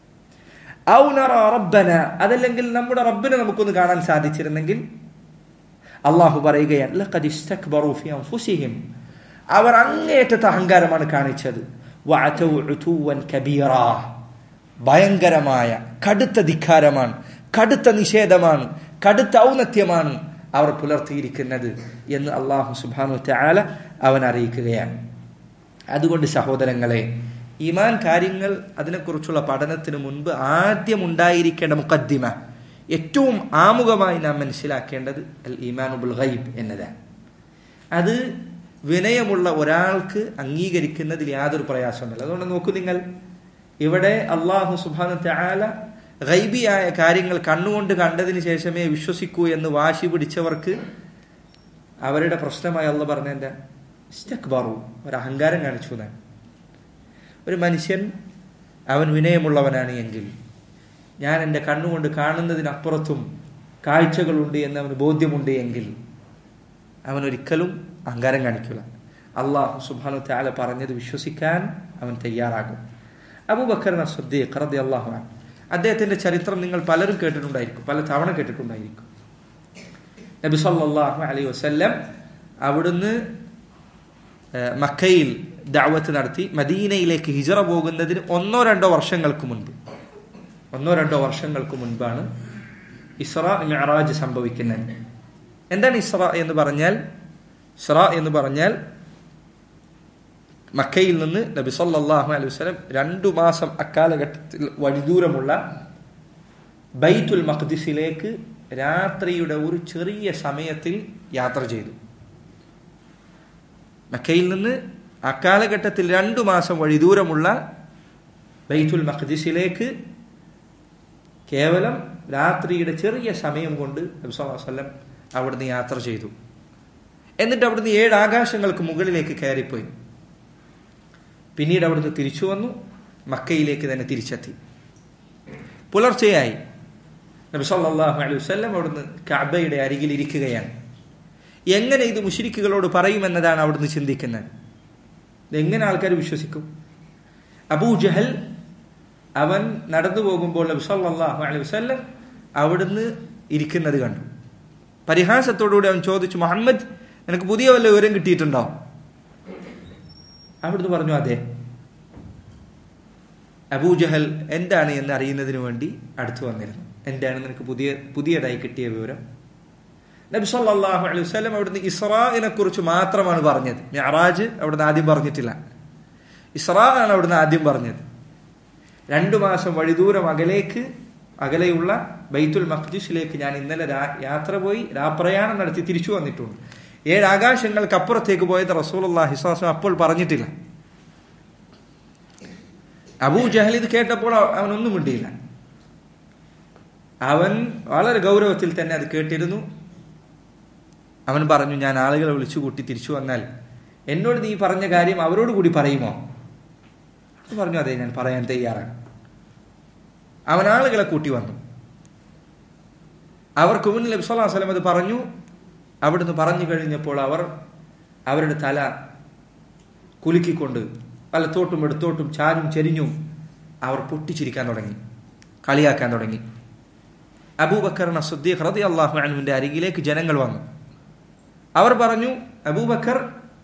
ഔനറ റബ്ബന അതല്ലെങ്കിൽ നമ്മുടെ റബ്ബിനെ നമുക്കൊന്ന് കാണാൻ സാധിച്ചിരുന്നെങ്കിൽ അള്ളാഹു പറയുകയാണ് ലഖദ് ഇസ്തക്ബറു ഫി അൻഫുസിഹിം അവർ അങ്ങേയറ്റത്തെ അഹങ്കാരമാണ് കാണിച്ചത് വഅതൗ ഉതുവൻ കബീറ ഭയങ്കരമായ കടുത്ത ധിക്കാരമാണ് കടുത്ത നിഷേധമാണ് കടുത്ത ഔന്നത്യമാണ് അവർ പുലർത്തിയിരിക്കുന്നത് എന്ന് അള്ളാഹു സുബാനു താല അവൻ അറിയിക്കുകയാണ് അതുകൊണ്ട് സഹോദരങ്ങളെ ഈമാൻ കാര്യങ്ങൾ അതിനെക്കുറിച്ചുള്ള പഠനത്തിന് മുൻപ് ആദ്യം ഉണ്ടായിരിക്കേണ്ട മുഖദ്ദിമ ഏറ്റവും ആമുഖമായി നാം മനസ്സിലാക്കേണ്ടത് അൽ ഈമാനുബുൽ ഗൈബ് എന്നതാണ് അത് വിനയമുള്ള ഒരാൾക്ക് അംഗീകരിക്കുന്നതിൽ യാതൊരു പ്രയാസമില്ല അതുകൊണ്ട് നോക്കൂ നിങ്ങൾ ഇവിടെ അള്ളാഹു സുബാനു താല ഗൈബിയായ കാര്യങ്ങൾ കണ്ണുകൊണ്ട് കണ്ടതിന് ശേഷമേ വിശ്വസിക്കൂ എന്ന് വാശി പിടിച്ചവർക്ക് അവരുടെ പ്രശ്നമായി അള്ള പറഞ്ഞ എന്താ ഇസ്റ്റക്ബാറു ഒരു അഹങ്കാരം കാണിച്ചു എന്നാണ് ഒരു മനുഷ്യൻ അവൻ വിനയമുള്ളവനാണ് എങ്കിൽ ഞാൻ എൻ്റെ കണ്ണുകൊണ്ട് കാണുന്നതിനപ്പുറത്തും കാഴ്ചകളുണ്ട് എന്ന് അവന് ബോധ്യമുണ്ട് എങ്കിൽ അവൻ ഒരിക്കലും അഹങ്കാരം കാണിക്കില്ല അള്ളാഹു സുബാനു താല പറഞ്ഞത് വിശ്വസിക്കാൻ അവൻ തയ്യാറാകും അബൂബക്കർ സദ്ദീഖ് റതി അള്ളാഹു അദ്ദേഹത്തിന്റെ ചരിത്രം നിങ്ങൾ പലരും കേട്ടിട്ടുണ്ടായിരിക്കും പല തവണ കേട്ടിട്ടുണ്ടായിരിക്കും നബി സല്ലല്ലാഹു അലൈഹി വസല്ലം അവിടുന്ന് മക്കയിൽ ദാവത്ത് നടത്തി മദീനയിലേക്ക് ഹിജറ പോകുന്നതിന് ഒന്നോ രണ്ടോ വർഷങ്ങൾക്ക് മുൻപ് ഒന്നോ രണ്ടോ വർഷങ്ങൾക്ക് മുൻപാണ് ഇസ്ര മെഹറാജ് സംഭവിക്കുന്നത് എന്താണ് ഇസ്ര എന്ന് പറഞ്ഞാൽ ഇസ്ര എന്ന് പറഞ്ഞാൽ മക്കയിൽ നിന്ന് നബി സല്ലല്ലാഹു അലൈഹി വസല്ലം രണ്ടു മാസം അക്കാലഘട്ടത്തിൽ വഴിദൂരമുള്ള ബൈത്തുൽ മഖ്ദിസിലേക്ക് രാത്രിയുടെ ഒരു ചെറിയ സമയത്തിൽ യാത്ര ചെയ്തു മക്കയിൽ നിന്ന് അക്കാലഘട്ടത്തിൽ രണ്ടു മാസം വഴിദൂരമുള്ള ബൈത്തുൽ മഖ്ദിസിലേക്ക് കേവലം രാത്രിയുടെ ചെറിയ സമയം കൊണ്ട് നബി സല്ലല്ലാഹു അലൈഹി വസല്ലം അവിടുന്ന് യാത്ര ചെയ്തു എന്നിട്ട് അവിടുന്ന് ഏഴ് ആകാശങ്ങൾക്ക് മുകളിലേക്ക് കയറിപ്പോയി പിന്നീട് അവിടുന്ന് തിരിച്ചു വന്നു മക്കയിലേക്ക് തന്നെ തിരിച്ചെത്തി പുലർച്ചെയായി നബി സല്ലല്ലാഹു അലൈഹി വസല്ലം അവിടുന്ന് കഅബയുടെ അരികിൽ ഇരിക്കുകയാണ് എങ്ങനെ ഇത് മുഷിരിക്കുകളോട് പറയുമെന്നതാണ് അവിടുന്ന് ചിന്തിക്കുന്നത് എങ്ങനെ ആൾക്കാർ വിശ്വസിക്കും അബൂ ജഹൽ അവൻ നടന്നു പോകുമ്പോൾ നബി സല്ലല്ലാഹു അലൈഹി വസല്ലം അവിടുന്ന് ഇരിക്കുന്നത് കണ്ടു പരിഹാസത്തോടുകൂടി അവൻ ചോദിച്ചു മുഹമ്മദ് നിനക്ക് പുതിയ വല്ല വിവരം കിട്ടിയിട്ടുണ്ടോ അവിടുന്ന് പറഞ്ഞു അതെ അബൂജഹൽ എന്താണ് എന്ന് അറിയുന്നതിന് വേണ്ടി അടുത്തു വന്നിരുന്നു എന്താണ് നിനക്ക് പുതിയ പുതിയതായി കിട്ടിയ വിവരം നബി സല്ലല്ലാഹു അലൈഹി വസല്ലം അവിടുന്ന് ഇസ്രാഇനെ കുറിച്ച് മാത്രമാണ് പറഞ്ഞത് മെഹറാജ് അവിടുന്ന് ആദ്യം പറഞ്ഞിട്ടില്ല ഇസ്രാ ആണ് അവിടുന്ന് ആദ്യം പറഞ്ഞത് രണ്ടു മാസം വഴിദൂരം അകലേക്ക് അകലെയുള്ള ബൈത്തുൽ മഖ്ദിസിലേക്ക് ഞാൻ ഇന്നലെ യാത്ര പോയി രാപ്രയാണം നടത്തി തിരിച്ചു വന്നിട്ടുണ്ട് ഏഴ് ആകാശങ്ങൾക്ക് അപ്പുറത്തേക്ക് പോയത് റസൂലുള്ള ഹിസ്വാസം അപ്പോൾ പറഞ്ഞിട്ടില്ല അബൂ ജഹൽ ഇത് കേട്ടപ്പോൾ അവനൊന്നും മിണ്ടിയില്ല അവൻ വളരെ ഗൗരവത്തിൽ തന്നെ അത് കേട്ടിരുന്നു അവൻ പറഞ്ഞു ഞാൻ ആളുകളെ വിളിച്ചു കൂട്ടി തിരിച്ചു വന്നാൽ എന്നോട് നീ പറഞ്ഞ കാര്യം അവരോട് കൂടി പറയുമോ അത് പറഞ്ഞു അതെ ഞാൻ പറയാൻ തയ്യാറാണ് അവൻ ആളുകളെ കൂട്ടി വന്നു അവർക്ക് മുന്നിൽ നബി സ്വല്ലല്ലാഹു അലൈഹി വസല്ലം അത് പറഞ്ഞു അവിടുന്ന് പറഞ്ഞു കഴിഞ്ഞപ്പോൾ അവർ അവരുടെ തല കുലുക്കിക്കൊണ്ട് വലത്തോട്ടും ഇടത്തോട്ടും ചാഞ്ഞും ചെരിഞ്ഞും അവർ പൊട്ടിച്ചിരിക്കാൻ തുടങ്ങി കളിയാക്കാൻ തുടങ്ങി അബൂബക്കർ സുദ്ദീഖ് റതി അള്ളാഹു അനുവിന്റെ അരികിലേക്ക് ജനങ്ങൾ വന്നു അവർ പറഞ്ഞു അബൂബക്കർ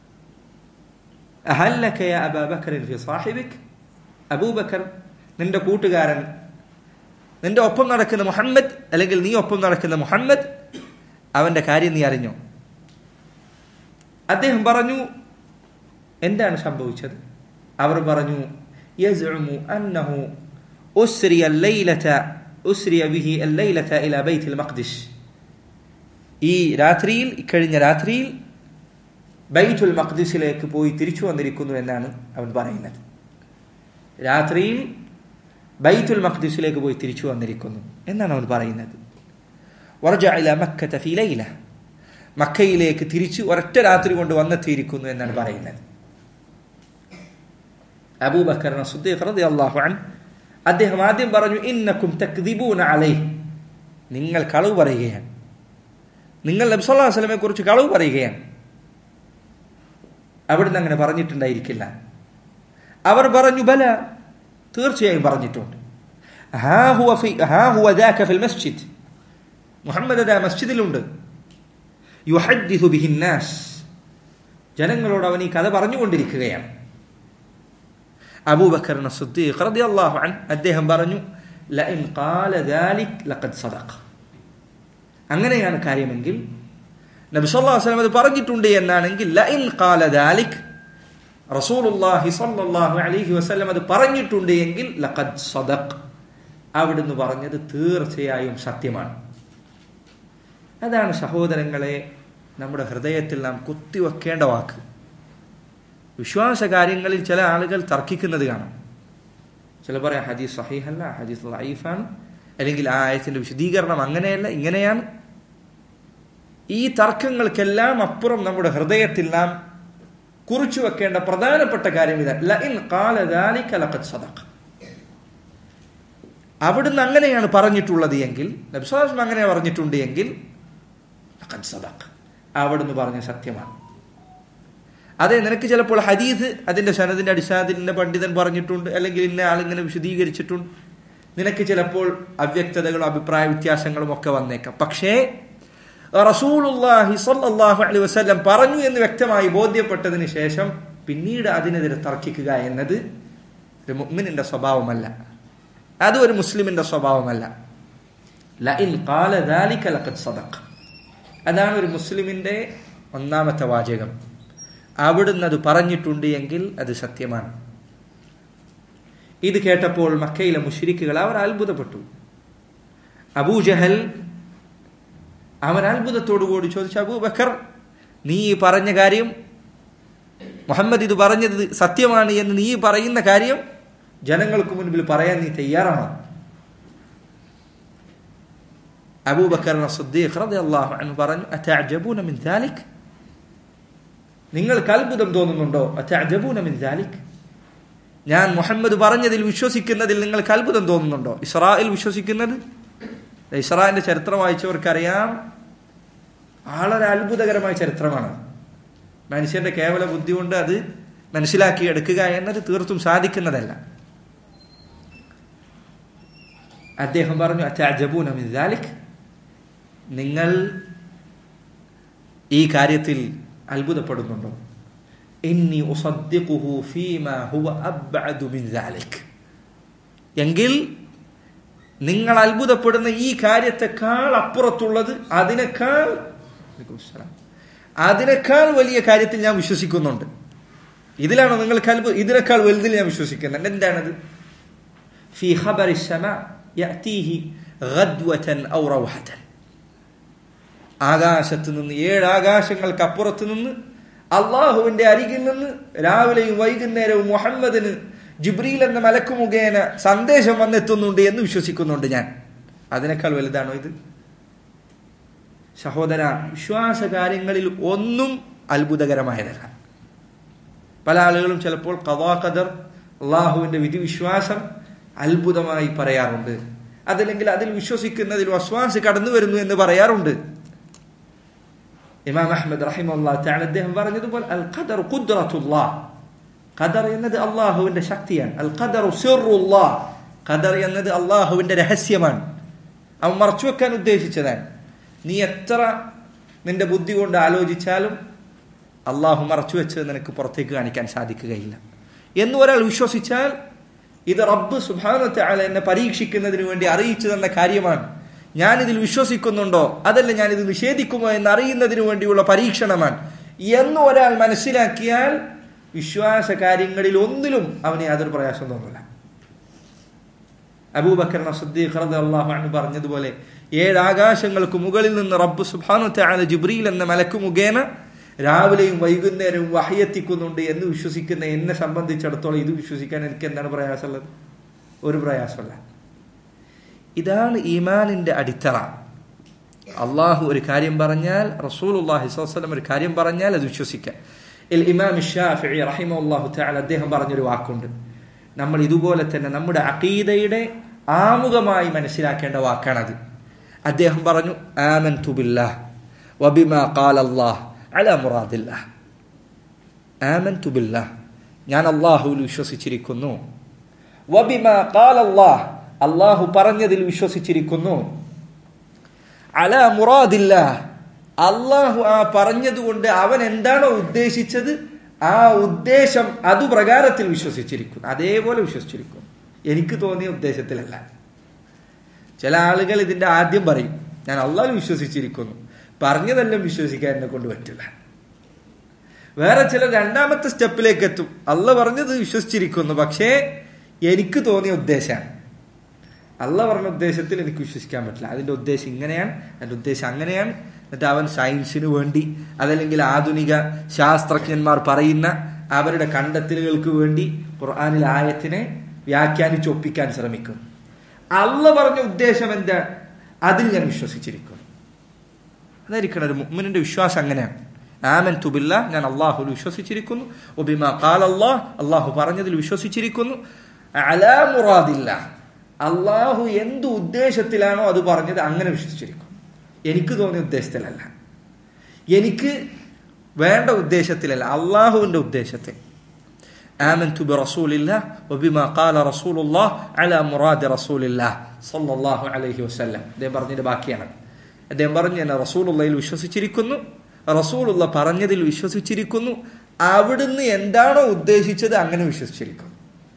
അഹല്ലക യാ അബാ ബക്കറിൻ ഫി സാഹിബിക് അബൂബക്കർ നിന്റെ കൂട്ടുകാരൻ നിന്റെ ഒപ്പം നടക്കുന്ന മുഹമ്മദ് അല്ലെങ്കിൽ നീ ഒപ്പം നടക്കുന്ന മുഹമ്മദ് അവന്റെ കാര്യം നീ അറിഞ്ഞോ അദ്ദേഹം പറഞ്ഞു എന്താണ് സംഭവിച്ചത് അവർ പറഞ്ഞു യസ്ഉമു അന്നഹു ഉസ്രിയ الليلة ഉസ്രിയ ബിഹി الليلة ഇല ബൈത്തുൽ മഖ്ദിസ് ഈ രാത്രിയിൽ ഇക്കഴിഞ്ഞ രാത്രിയിൽ ബൈത്തുൽ മഖ്ദിസിലേക്ക് പോയി തിരിച്ചു വന്നിരിക്കുന്നു എന്നാണ് അവൻ പറയുന്നത് രാത്രിയിൽ ബൈത്തുൽ മഖ്ദിസിലേക്ക് പോയി തിരിച്ചു വന്നിരിക്കുന്നു എന്നാണ് അവൻ പറയുന്നത് വറജഅ ഇല മക്കത ഫീ ലൈല മക്കയിലേക്ക് തിരിച്ചു ഒരൊറ്റ രാത്രി കൊണ്ട് വന്നെത്തിയിരിക്കുന്നു എന്നാണ് പറയുന്നത് അബൂബക്കർ സുദ്ദീഖ് റളിയല്ലാഹു അൻ അദ്ദേഹം ആദ്യം പറഞ്ഞു ഇന്നക്കും തക്ദിബൂന അലൈഹി നിങ്ങൾ കളവ് പറയുകയാണ് നിങ്ങൾ നബി സല്ലല്ലാഹു അലൈഹി വസല്ലമയെ കുറിച്ച് കളവ് പറയുകയാണ് അവിടുന്ന് അങ്ങനെ പറഞ്ഞിട്ടുണ്ടായിരിക്കില്ല അവർ പറഞ്ഞു ബല തീർച്ചയായും പറഞ്ഞിട്ടുണ്ട് ഹാ ഹുവ ഫി ഹാ ഹുവ ദാക ഫിൽ മസ്ജിദ് മുഹമ്മദ് അതാ മസ്ജിദിലുണ്ട് യുഹദ്ദിസു ബിഹി നാസ് ജനങ്ങളോട് അവൻ ഈ കഥ പറഞ്ഞുകൊണ്ടിരിക്കുകയാണ് അബൂബക്കർ സിദ്ദീഖ് റളിയല്ലാഹു അൻ അദ്ദേഹം പറഞ്ഞു ലഇൻ ഖാല ദാലിക് ലഖദ് സദഖ അങ്ങനെയാണ് കാര്യമെങ്കിൽ നബി സല്ലല്ലാഹു അലൈഹി വസല്ലം അത് പറഞ്ഞിട്ടുണ്ട് എന്നാണെങ്കിൽ ലഇൻ ഖാല ദാലിക് റസൂലുള്ളാഹി സ്വല്ലല്ലാഹു അലൈഹി വസല്ലം അത് പറഞ്ഞിട്ടുണ്ട് എങ്കിൽ ലഖദ് സദഖ് അവിടുന്ന് പറഞ്ഞത് തീർച്ചയായും സത്യമാണ് അതാണ് സഹോദരങ്ങളെ നമ്മുടെ ഹൃദയത്തിൽ നാം കുത്തിവെക്കേണ്ട വാക്ക് വിശ്വാസ കാര്യങ്ങളിൽ ചില ആളുകൾ തർക്കിക്കുന്നത് കാണാം ചില പറയാം ഹദീസ് സഹീഹല്ല ഹദീസ് ലൈഫാണ് അല്ലെങ്കിൽ ആ ആയത്തിന്റെ വിശദീകരണം അങ്ങനെയല്ല ഇങ്ങനെയാണ് ഈ തർക്കങ്ങൾക്കെല്ലാം അപ്പുറം നമ്മുടെ ഹൃദയത്തിൽ നാം കുറിച്ചു വെക്കേണ്ട പ്രധാനപ്പെട്ട കാര്യം ഇതാണ് അവിടുന്ന് അങ്ങനെയാണ് പറഞ്ഞിട്ടുള്ളത് എങ്കിൽ നബ്സാസ്മ അങ്ങനെ പറഞ്ഞിട്ടുണ്ട് എങ്കിൽ സദഖ് അവിടുന്ന് പറഞ്ഞ സത്യമാണ് അതെ നിനക്ക് ചിലപ്പോൾ ഹദീസ് അതിന്റെ സനദിന്റെ അടിസ്ഥാനത്തിൽ ഇന്ന പണ്ഡിതൻ പറഞ്ഞിട്ടുണ്ട് അല്ലെങ്കിൽ ഇന്ന ആളിങ്ങനെ വിശദീകരിച്ചിട്ടുണ്ട് നിനക്ക് ചിലപ്പോൾ അവ്യക്തതകളും അഭിപ്രായ വ്യത്യാസങ്ങളും ഒക്കെ വന്നേക്കാം പക്ഷേ റസൂലുല്ലാഹി സല്ലല്ലാഹു അലൈഹി വസല്ലം പറഞ്ഞു എന്ന് വ്യക്തമായി ബോധ്യപ്പെട്ടതിന് ശേഷം പിന്നീട് അതിനെതിരെ തർക്കിക്കുക എന്നത് ഒരു മുഅ്മിനിന്റെ സ്വഭാവമല്ല അത് ഒരു മുസ്ലിമിന്റെ സ്വഭാവമല്ല ലഇൻ ഖാല ദാലിക ലഖദ് സദഖ അതാണ് ഒരു മുസ്ലിമിന്റെ ഒന്നാമത്തെ വാചകം അവിടുന്ന് അത് പറഞ്ഞിട്ടുണ്ട് എങ്കിൽ അത് സത്യമാണ് ഇത് കേട്ടപ്പോൾ മക്കയിലെ മുഷിരിക്കുകൾ അവർ അത്ഭുതപ്പെട്ടു അബൂജഹൽ അവൻ അത്ഭുതത്തോടുകൂടി ചോദിച്ചു അബൂബക്കർ നീ പറഞ്ഞ കാര്യം മുഹമ്മദ് ഇത് പറഞ്ഞത് സത്യമാണ് എന്ന് നീ പറയുന്ന കാര്യം ജനങ്ങൾക്ക് മുൻപിൽ പറയാൻ നീ തയ്യാറാണോ അബൂബക്കർ പറഞ്ഞു അത്തഅജബൂന മിൻ ദാലിക് നിങ്ങൾക്ക് അത്ഭുതം തോന്നുന്നുണ്ടോ അത്തഅജബൂന മിൻ ദാലിക് ഞാൻ മുഹമ്മദ് പറഞ്ഞതിൽ വിശ്വസിക്കുന്നതിൽ നിങ്ങൾക്ക് അത്ഭുതം തോന്നുന്നുണ്ടോ ഇസ്രായേൽ വിശ്വസിക്കുന്നത് ഇസ്രായേലിന്റെ ചരിത്രം വായിച്ചവർക്കറിയാം വളരെ അത്ഭുതകരമായ ചരിത്രമാണ് മനുഷ്യന്റെ കേവല ബുദ്ധി കൊണ്ട് അത് മനസ്സിലാക്കി എടുക്കുക എന്നത് തീർത്തും സാധിക്കുന്നതല്ല അദ്ദേഹം പറഞ്ഞു അറ്റാജബൂന മിൻ ദാലിക് നിങ്ങൾ ഈ കാര്യത്തിൽ അത്ഭുതപ്പെടുന്നുണ്ടോ ഇന്നി ഉസദ്ദിഖുഹു ഫീമാ ഹുവ അബ്അദു മിൻ ദാലിക് എങ്കിൽ നിങ്ങൾ അത്ഭുതപ്പെടുന്ന ഈ കാര്യത്തെക്കാൾ അപ്പുറത്തുള്ളത് അതിനേക്കാൾ അതിനേക്കാൾ വലിയ കാര്യത്തിൽ ഞാൻ വിശ്വസിക്കുന്നുണ്ട് ഇതിലാണോ നിങ്ങൾക്ക് അത്ഭുതം ഇതിനേക്കാൾ വലുതിൽ ഞാൻ വിശ്വസിക്കുന്നുണ്ട് എന്താണത് ഫി ഖബറി السماء يأتيه غدوة أو روحة ആകാശത്ത് നിന്ന് ഏഴ് ആകാശങ്ങൾക്ക് അപ്പുറത്ത് നിന്ന് അള്ളാഹുവിന്റെ അരികിൽ നിന്ന് രാവിലെയും വൈകുന്നേരവും മുഹമ്മദിന് ജിബ്രീൽ എന്ന മലക്കു മുഖേന സന്ദേശം വന്നെത്തുന്നുണ്ട് എന്ന് വിശ്വസിക്കുന്നുണ്ട് ഞാൻ അതിനേക്കാൾ വലുതാണോ ഇത് സഹോദര വിശ്വാസ കാര്യങ്ങളിൽ ഒന്നും അത്ഭുതകരമായതല്ല പല ആളുകളും ചിലപ്പോൾ കവാ ഖദർ അള്ളാഹുവിന്റെ വിധി വിശ്വാസം അത്ഭുതമായി പറയാറുണ്ട് അതല്ലെങ്കിൽ അതിൽ വിശ്വസിക്കുന്നതിൽ വസ്വാസ് കടന്നു വരുന്നു എന്ന് പറയാറുണ്ട് ഇമാം അഹമ്മദ് റഹിമുള്ള അദ്ദേഹം പറഞ്ഞതുപോലെ അൽ ഖദർ ഖുദ്റത്തുല്ലാ ഖദർ എന്നത് അള്ളാഹുവിന്റെ ശക്തിയാണ് അൽ ഖദർ സിറുല്ലാ ഖദർ എന്നത് അള്ളാഹുവിന്റെ രഹസ്യമാണ് അവൻ മറച്ചു വെക്കാൻ ഉദ്ദേശിച്ചതാണ് നീ എത്ര നിന്റെ ബുദ്ധി കൊണ്ട് ആലോചിച്ചാലും അള്ളാഹു മറച്ചു വെച്ചത് നിനക്ക് പുറത്തേക്ക് കാണിക്കാൻ സാധിക്കുകയില്ല എന്ന് ഒരാൾ വിശ്വസിച്ചാൽ ഇത് റബ്ബ് സുഭാനത്തെ ആളെ എന്നെ പരീക്ഷിക്കുന്നതിന് വേണ്ടി അറിയിച്ചു തന്ന കാര്യമാണ് ഞാൻ ഇതിൽ വിശ്വസിക്കുന്നുണ്ടോ അതല്ല ഞാൻ ഇത് നിഷേധിക്കുമോ എന്ന് അറിയുന്നതിന് വേണ്ടിയുള്ള പരീക്ഷണമാണ് എന്ന് ഒരാൾ മനസ്സിലാക്കിയാൽ വിശ്വാസ കാര്യങ്ങളിൽ ഒന്നിലും അവന് യാതൊരു പ്രയാസം തോന്നില്ല അബൂബക്കർ അള്ളാഹു പറഞ്ഞതുപോലെ ഏഴ് ആകാശങ്ങൾക്ക് മുകളിൽ നിന്ന് റബ്ബ് സുബാനത്തെ ആല ജിബ്രീൽ എന്ന മലക്കു മുഖേന രാവിലെയും വൈകുന്നേരവും വഹയെത്തിക്കുന്നുണ്ട് എന്ന് വിശ്വസിക്കുന്ന എന്നെ സംബന്ധിച്ചിടത്തോളം ഇത് വിശ്വസിക്കാൻ എനിക്ക് എന്താണ് പ്രയാസമുള്ളത് ഒരു പ്രയാസമല്ല ഇതാണ് ഈമാനിന്റെ അടിത്തറ അള്ളാഹു ഒരു കാര്യം പറഞ്ഞാൽ റസൂൽ അള്ളാഹി സ്വലം ഒരു കാര്യം പറഞ്ഞാൽ അത് വിശ്വസിക്കാം ഇമാം ഷാഫി റഹിമല്ലാഹു തആല അദ്ദേഹം പറഞ്ഞൊരു വാക്കുണ്ട് നമ്മൾ ഇതുപോലെ തന്നെ നമ്മുടെ അഖീദയുടെ ആമുഖമായി മനസ്സിലാക്കേണ്ട വാക്കാണത് അദ്ദേഹം പറഞ്ഞു ആമൻ തുബില്ലാഹ് വബിമാ ഖാല അല്ലാഹ് അല മുറാദില്ലാഹ് ആമൻ തുബില്ലാഹ് ഞാൻ അള്ളാഹുവിൽ വിശ്വസിച്ചിരിക്കുന്നു വബിമാ ഖാല അല്ലാഹ് അള്ളാഹു പറഞ്ഞതിൽ വിശ്വസിച്ചിരിക്കുന്നു അല മുറാദില്ലാഹ് അള്ളാഹു ആ പറഞ്ഞതുകൊണ്ട് അവൻ എന്താണോ ഉദ്ദേശിച്ചത് ആ ഉദ്ദേശം അതു പ്രകാരത്തിൽ വിശ്വസിച്ചിരിക്കുന്നു അതേപോലെ വിശ്വസിച്ചിരിക്കുന്നു എനിക്ക് തോന്നിയ ഉദ്ദേശത്തിലല്ല ചില ആളുകൾ ഇതിന്റെ ആദ്യം പറയും ഞാൻ അള്ളാഹു വിശ്വസിച്ചിരിക്കുന്നു പറഞ്ഞതെല്ലാം വിശ്വസിക്കാൻ എന്നെ കൊണ്ട് പറ്റില്ല വേറെ ചില രണ്ടാമത്തെ സ്റ്റെപ്പിലേക്ക് എത്തും അല്ല പറഞ്ഞത് വിശ്വസിച്ചിരിക്കുന്നു പക്ഷേ എനിക്ക് തോന്നിയ ഉദ്ദേശമാണ് അല്ല പറഞ്ഞ ഉദ്ദേശത്തിൽ എനിക്ക് വിശ്വസിക്കാൻ പറ്റില്ല അതിന്റെ ഉദ്ദേശം ഇങ്ങനെയാണ് അതിന്റെ ഉദ്ദേശം അങ്ങനെയാണ് എന്നിട്ട് അവൻ സയൻസിന് വേണ്ടി അതല്ലെങ്കിൽ ആധുനിക ശാസ്ത്രജ്ഞന്മാർ പറയുന്ന അവരുടെ കണ്ടെത്തലുകൾക്ക് വേണ്ടി ഖുർആാനിൽ ആയത്തിനെ വ്യാഖ്യാനിച്ചൊപ്പിക്കാൻ ശ്രമിക്കും അല്ല പറഞ്ഞ ഉദ്ദേശം എന്താ അതിൽ ഞാൻ വിശ്വസിച്ചിരിക്കുന്നു അതായിരിക്കണം ഒരു മുഅ്മിനിന്റെ വിശ്വാസം അങ്ങനെയാണ് ആമൻ തുബില്ല ഞാൻ അള്ളാഹുൽ വിശ്വസിച്ചിരിക്കുന്നു ഒബിമ കാൽ അള്ളാഹ് അള്ളാഹു പറഞ്ഞതിൽ വിശ്വസിച്ചിരിക്കുന്നു അലാ മുറാദില്ല അള്ളാഹു എന്ത് ഉദ്ദേശത്തിലാണോ അത് പറഞ്ഞത് അങ്ങനെ വിശ്വസിച്ചിരിക്കും എനിക്ക് തോന്നിയ ഉദ്ദേശത്തിലല്ല എനിക്ക് വേണ്ട ഉദ്ദേശത്തിലല്ല അള്ളാഹുവിന്റെ ഉദ്ദേശത്തെ آمنت برسول الله وبما قال رسول الله على مراد رسول الله صلى الله عليه وسلم അദ്ദേഹം പറഞ്ഞതിന്റെ ബാക്കിയാണ് അദ്ദേഹം പറഞ്ഞു ഞാൻ റസൂലുള്ളയിൽ വിശ്വസിച്ചിരിക്കുന്നു റസൂലുള്ള പറഞ്ഞതിൽ വിശ്വസിച്ചിരിക്കുന്നു അവിടുന്ന് എന്താണോ ഉദ്ദേശിച്ചത് അങ്ങനെ വിശ്വസിച്ചിരിക്കുന്നു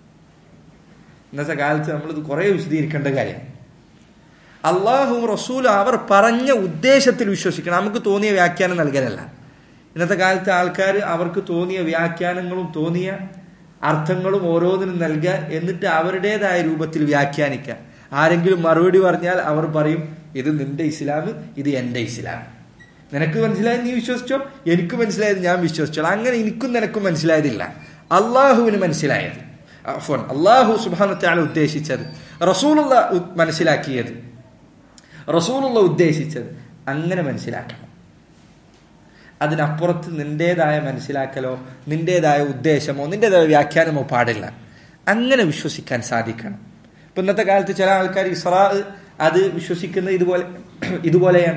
ഇന്നത്തെ കാലത്ത് നമ്മളിത് കുറെ വിശദീകരിക്കേണ്ട കാര്യം അള്ളാഹു റസൂൽ അവർ പറഞ്ഞ ഉദ്ദേശത്തിൽ വിശ്വസിക്കണം നമുക്ക് തോന്നിയ വ്യാഖ്യാനം നൽകലല്ല ഇന്നത്തെ കാലത്തെ ആൾക്കാർ അവർക്ക് തോന്നിയ വ്യാഖ്യാനങ്ങളും തോന്നിയ അർത്ഥങ്ങളും ഓരോന്നിനും നൽകുക എന്നിട്ട് അവരുടേതായ രൂപത്തിൽ വ്യാഖ്യാനിക്കുക ആരെങ്കിലും മറുപടി പറഞ്ഞാൽ അവർ പറയും ഇത് നിന്റെ ഇസ്ലാം ഇത് എന്റെ ഇസ്ലാം നിനക്ക് മനസ്സിലായത് നീ വിശ്വസിച്ചോ എനിക്ക് മനസ്സിലായത് ഞാൻ വിശ്വസിച്ചോ അങ്ങനെ എനിക്കും നിനക്കും മനസ്സിലായതില്ല അള്ളാഹുവിന് മനസ്സിലായത് ഫോൺ അള്ളാഹു സുബാനത്താണ് ഉദ്ദേശിച്ചത് റസൂലുള്ള മനസ്സിലാക്കിയത് റസൂലുള്ള ഉദ്ദേശിച്ചത് അങ്ങനെ മനസ്സിലാക്കണം അതിനപ്പുറത്ത് നിന്റേതായ മനസ്സിലാക്കലോ നിന്റേതായ ഉദ്ദേശമോ നിന്റേതായ വ്യാഖ്യാനമോ പാടില്ല അങ്ങനെ വിശ്വസിക്കാൻ സാധിക്കണം ഇപ്പൊ ഇന്നത്തെ കാലത്ത് ചില ആൾക്കാർ ഇസ്രാ അത് വിശ്വസിക്കുന്നത് ഇതുപോലെ ഇതുപോലെയാണ്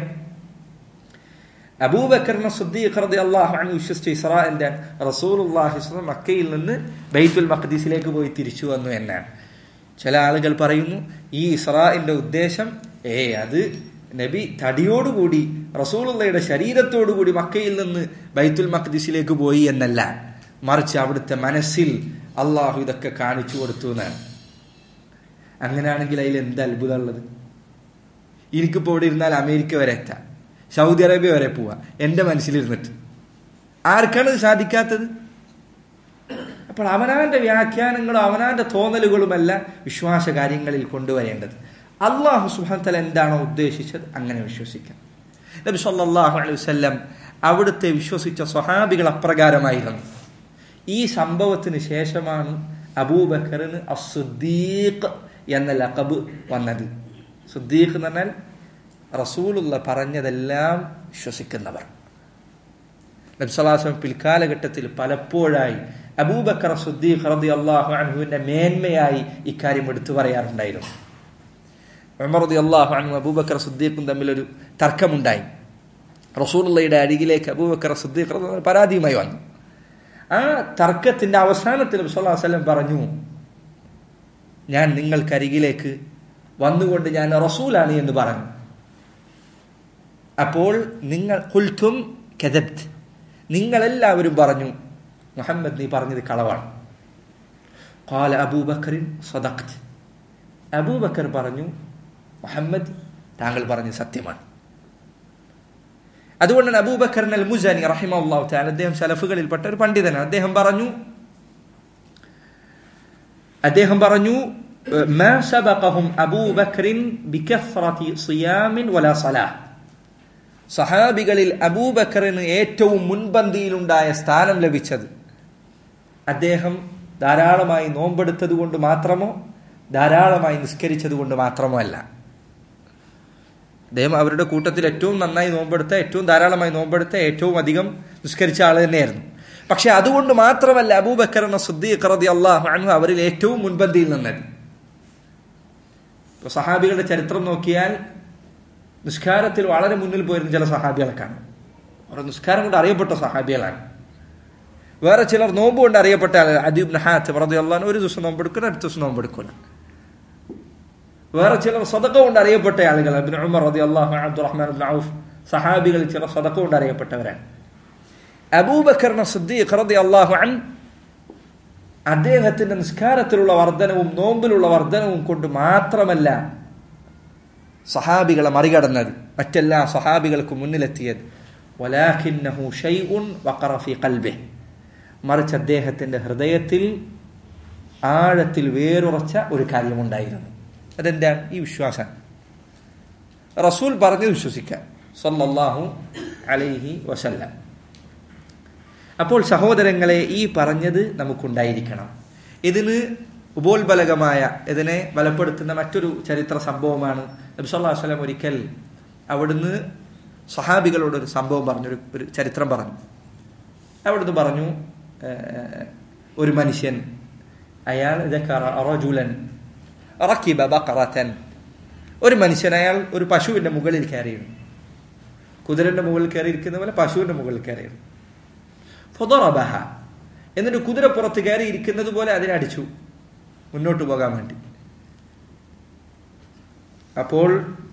അബൂബക്കറിനെ സുദ്ദീഖ് അള്ളാഹു ആണ് വിശ്വസിച്ച ഇസ്രാ എന്താ റസൂലുള്ളാഹി മക്കയിൽ നിന്ന് ബൈത്തുൽ മഖദീസിലേക്ക് പോയി തിരിച്ചു വന്നു എന്നാണ് ചില ആളുകൾ പറയുന്നു ഈ ഇസ്രാന്റെ ഉദ്ദേശം ഏ അത് നബി തടിയോടുകൂടി റസൂലുള്ളയുടെ ശരീരത്തോടുകൂടി മക്കയിൽ നിന്ന് ബൈത്തുൽ മഖ്ദിസിലേക്ക് പോയി എന്നല്ല മറിച്ച് അവിടുത്തെ മനസ്സിൽ അള്ളാഹു ഇതൊക്കെ കാണിച്ചു കൊടുത്തു എന്നാണ് അങ്ങനെയാണെങ്കിൽ അതിൽ എന്ത് അത്ഭുതമുള്ളത് എനിക്കിപ്പോൾ ഇവിടെ ഇരുന്നാൽ അമേരിക്ക വരെ എത്താം സൗദി അറേബ്യ വരെ പോവാ എന്റെ മനസ്സിലിരുന്നിട്ട് ആർക്കാണ് ഇത് സാധിക്കാത്തത് അപ്പോൾ അവനാന്റെ വ്യാഖ്യാനങ്ങളും അവനാന്റെ തോന്നലുകളുമല്ല വിശ്വാസ കാര്യങ്ങളിൽ കൊണ്ടുവരേണ്ടത് അള്ളാഹു സുഹാൻ തല എന്താണോ ഉദ്ദേശിച്ചത് അങ്ങനെ വിശ്വസിക്കാം നബി സല്ലല്ലാഹു അലൈഹി വസല്ലം അവിടുത്തെ വിശ്വസിച്ച സ്വഹാബികൾ അപ്രകാരമായിരുന്നു ഈ സംഭവത്തിന് ശേഷമാണ് അബൂബക്കറിന് അസുദ്ദീഖ് എന്ന ലഖബ് വന്നത് സുദ്ദീഖ് എന്ന് പറഞ്ഞാൽ റസൂലുള്ള പറഞ്ഞതെല്ലാം വിശ്വസിക്കുന്നവർ നബ്സലാസം പിൽക്കാലഘട്ടത്തിൽ പലപ്പോഴായി അബൂബക്കർ സുദ്ദീഖ് റതി അള്ളാഹു അൻഹുവിന്റെ മേന്മയായി ഇക്കാര്യം എടുത്തു പറയാറുണ്ടായിരുന്നു ഉമർ റതി അള്ളാഹു അൻഹു അബൂബക്കർ സുദ്ദീഖും തമ്മിലൊരു തർക്കമുണ്ടായി റസൂലുള്ളയുടെ അരികിലേക്ക് അബൂബക്കർ സുദ്ദീഖ് റളിയല്ലാഹു അൻഹു പരാതിയുമായി വന്നു ആ തർക്കത്തിന്റെ അവസാനത്തിൽ നബി വസല്ലം പറഞ്ഞു ഞാൻ നിങ്ങൾക്കരികിലേക്ക് വന്നുകൊണ്ട് ഞാൻ റസൂലാണ് എന്ന് പറഞ്ഞു അപ്പോൾ നിങ്ങൾ കുൽത്തും കെദബ്ത് നിങ്ങളെല്ലാവരും പറഞ്ഞു മുഹമ്മദ് നീ പറഞ്ഞത് കളവാണ് കാല അബൂബക്കറിൻ സദഖ്ത് അബൂബക്കർ പറഞ്ഞു മുഹമ്മദ് താങ്കൾ പറഞ്ഞത് സത്യമാണ് അതുകൊണ്ടാണ് അബൂബക്കർ അൽ മുസാനി റഹിമല്ലാഹു താല അദ്ദേഹം സലഫുകളിൽപ്പെട്ട ഒരു പണ്ഡിതനാണ് അദ്ദേഹം പറഞ്ഞു അദ്ദേഹം പറഞ്ഞു ما سبقهم أبو بكر بكثرة صيام ولا صلاة സഹാബികളിൽ അബൂബക്കറിന് ഏറ്റവും മുൻപന്തിയിലുണ്ടായ സ്ഥാനം ലഭിച്ചത് അദ്ദേഹം ധാരാളമായി നോമ്പെടുത്തത് കൊണ്ട് മാത്രമോ ധാരാളമായി നിസ്കരിച്ചത് കൊണ്ട് മാത്രമോ അല്ല അദ്ദേഹം അവരുടെ കൂട്ടത്തിൽ ഏറ്റവും നന്നായി നോമ്പെടുത്ത ഏറ്റവും ധാരാളമായി നോമ്പെടുത്ത ഏറ്റവും അധികം നിസ്കരിച്ച ആൾ തന്നെയായിരുന്നു പക്ഷെ അതുകൊണ്ട് മാത്രമല്ല അബൂബക്കർ എന്ന സുദ്ദീഖ് റതി അള്ളാഹു അൻഹു അവരിൽ ഏറ്റവും മുൻപന്തിയിൽ നിന്നത് ഇപ്പൊ സഹാബികളുടെ ചരിത്രം നോക്കിയാൽ നിസ്കാരത്തിൽ വളരെ മുന്നിൽ പോയിരുന്ന ചില സഹാബികളെ കാണും അവർ നിസ്കാരം കൊണ്ട് അറിയപ്പെട്ട സഹാബികളാണ് വേറെ ചിലർ നോമ്പ് കൊണ്ട് അറിയപ്പെട്ട ആളുകൾ അദീബ് നഹാത്ത് റതി അള്ളഹാൻ ഒരു ദിവസം നോമ്പെടുക്കണം അടുത്ത ദിവസം നോമ്പെടുക്കില്ല വേറെ ചിലർ സദക്ക കൊണ്ട് അറിയപ്പെട്ട ആളുകൾ അബിൻ ഉമർ റതി അള്ളാഹു അബ്ദുറഹ്മാൻ ഔഫ് സഹാബികളിൽ ചിലർ സദക്ക കൊണ്ട് അറിയപ്പെട്ടവരാണ് അബൂബക്കറിന് സിദ്ദീഖ് റതി അള്ളാഹു അൻ അദ്ദേഹത്തിന്റെ നിസ്കാരത്തിലുള്ള വർധനവും നോമ്പിലുള്ള വർധനവും കൊണ്ട് മാത്രമല്ല സഹാബികളെ മറികടന്നത് മറ്റെല്ലാ സഹാബികൾക്ക് മുന്നിലെത്തിയത് വലാഖിന്നഹു ഷൈഉൻ വഖറ ഫീ ഖൽബിഹി മറിച്ച് അദ്ദേഹത്തിന്റെ ഹൃദയത്തിൽ ആഴത്തിൽ വേറുറച്ച ഒരു കാര്യമുണ്ടായിരുന്നു അതെന്താണ് ഈ വിശ്വാസം റസൂൽ പറഞ്ഞ് വിശ്വസിക്കാൻ സല്ലല്ലാഹു അലൈഹി വസല്ലം അപ്പോൾ സഹോദരങ്ങളെ ഈ പറഞ്ഞത് നമുക്കുണ്ടായിരിക്കണം ഇതിന് ഉപോത്ബലകമായ ഇതിനെ ബലപ്പെടുത്തുന്ന മറ്റൊരു ചരിത്ര സംഭവമാണ് നബി സല്ലല്ലാഹു അലൈഹി വസല്ലം ഒരിക്കൽ അവിടുന്ന് സഹാബികളോട് ഒരു സംഭവം പറഞ്ഞു ഒരു ഒരു ചരിത്രം പറഞ്ഞു അവിടുന്ന് പറഞ്ഞു ഒരു മനുഷ്യൻ അയാൾ റജുലൻ റക്കിബ ബഖറത്തൻ ഒരു മനുഷ്യൻ അയാൾ ഒരു പശുവിന്റെ മുകളിൽ കയറിയിരുന്നു കുതിരന്റെ മുകളിൽ കയറിയിരിക്കുന്ന പോലെ പശുവിന്റെ മുകളിൽ കയറിയിരുന്നു ഫൊദറബഹ എന്നിട്ട് കുതിര പുറത്ത് കയറി ഇരിക്കുന്നത് പോലെ അതിനെ അടിച്ചു മുന്നോട്ട് പോകാൻ വേണ്ടി അപ്പോൾ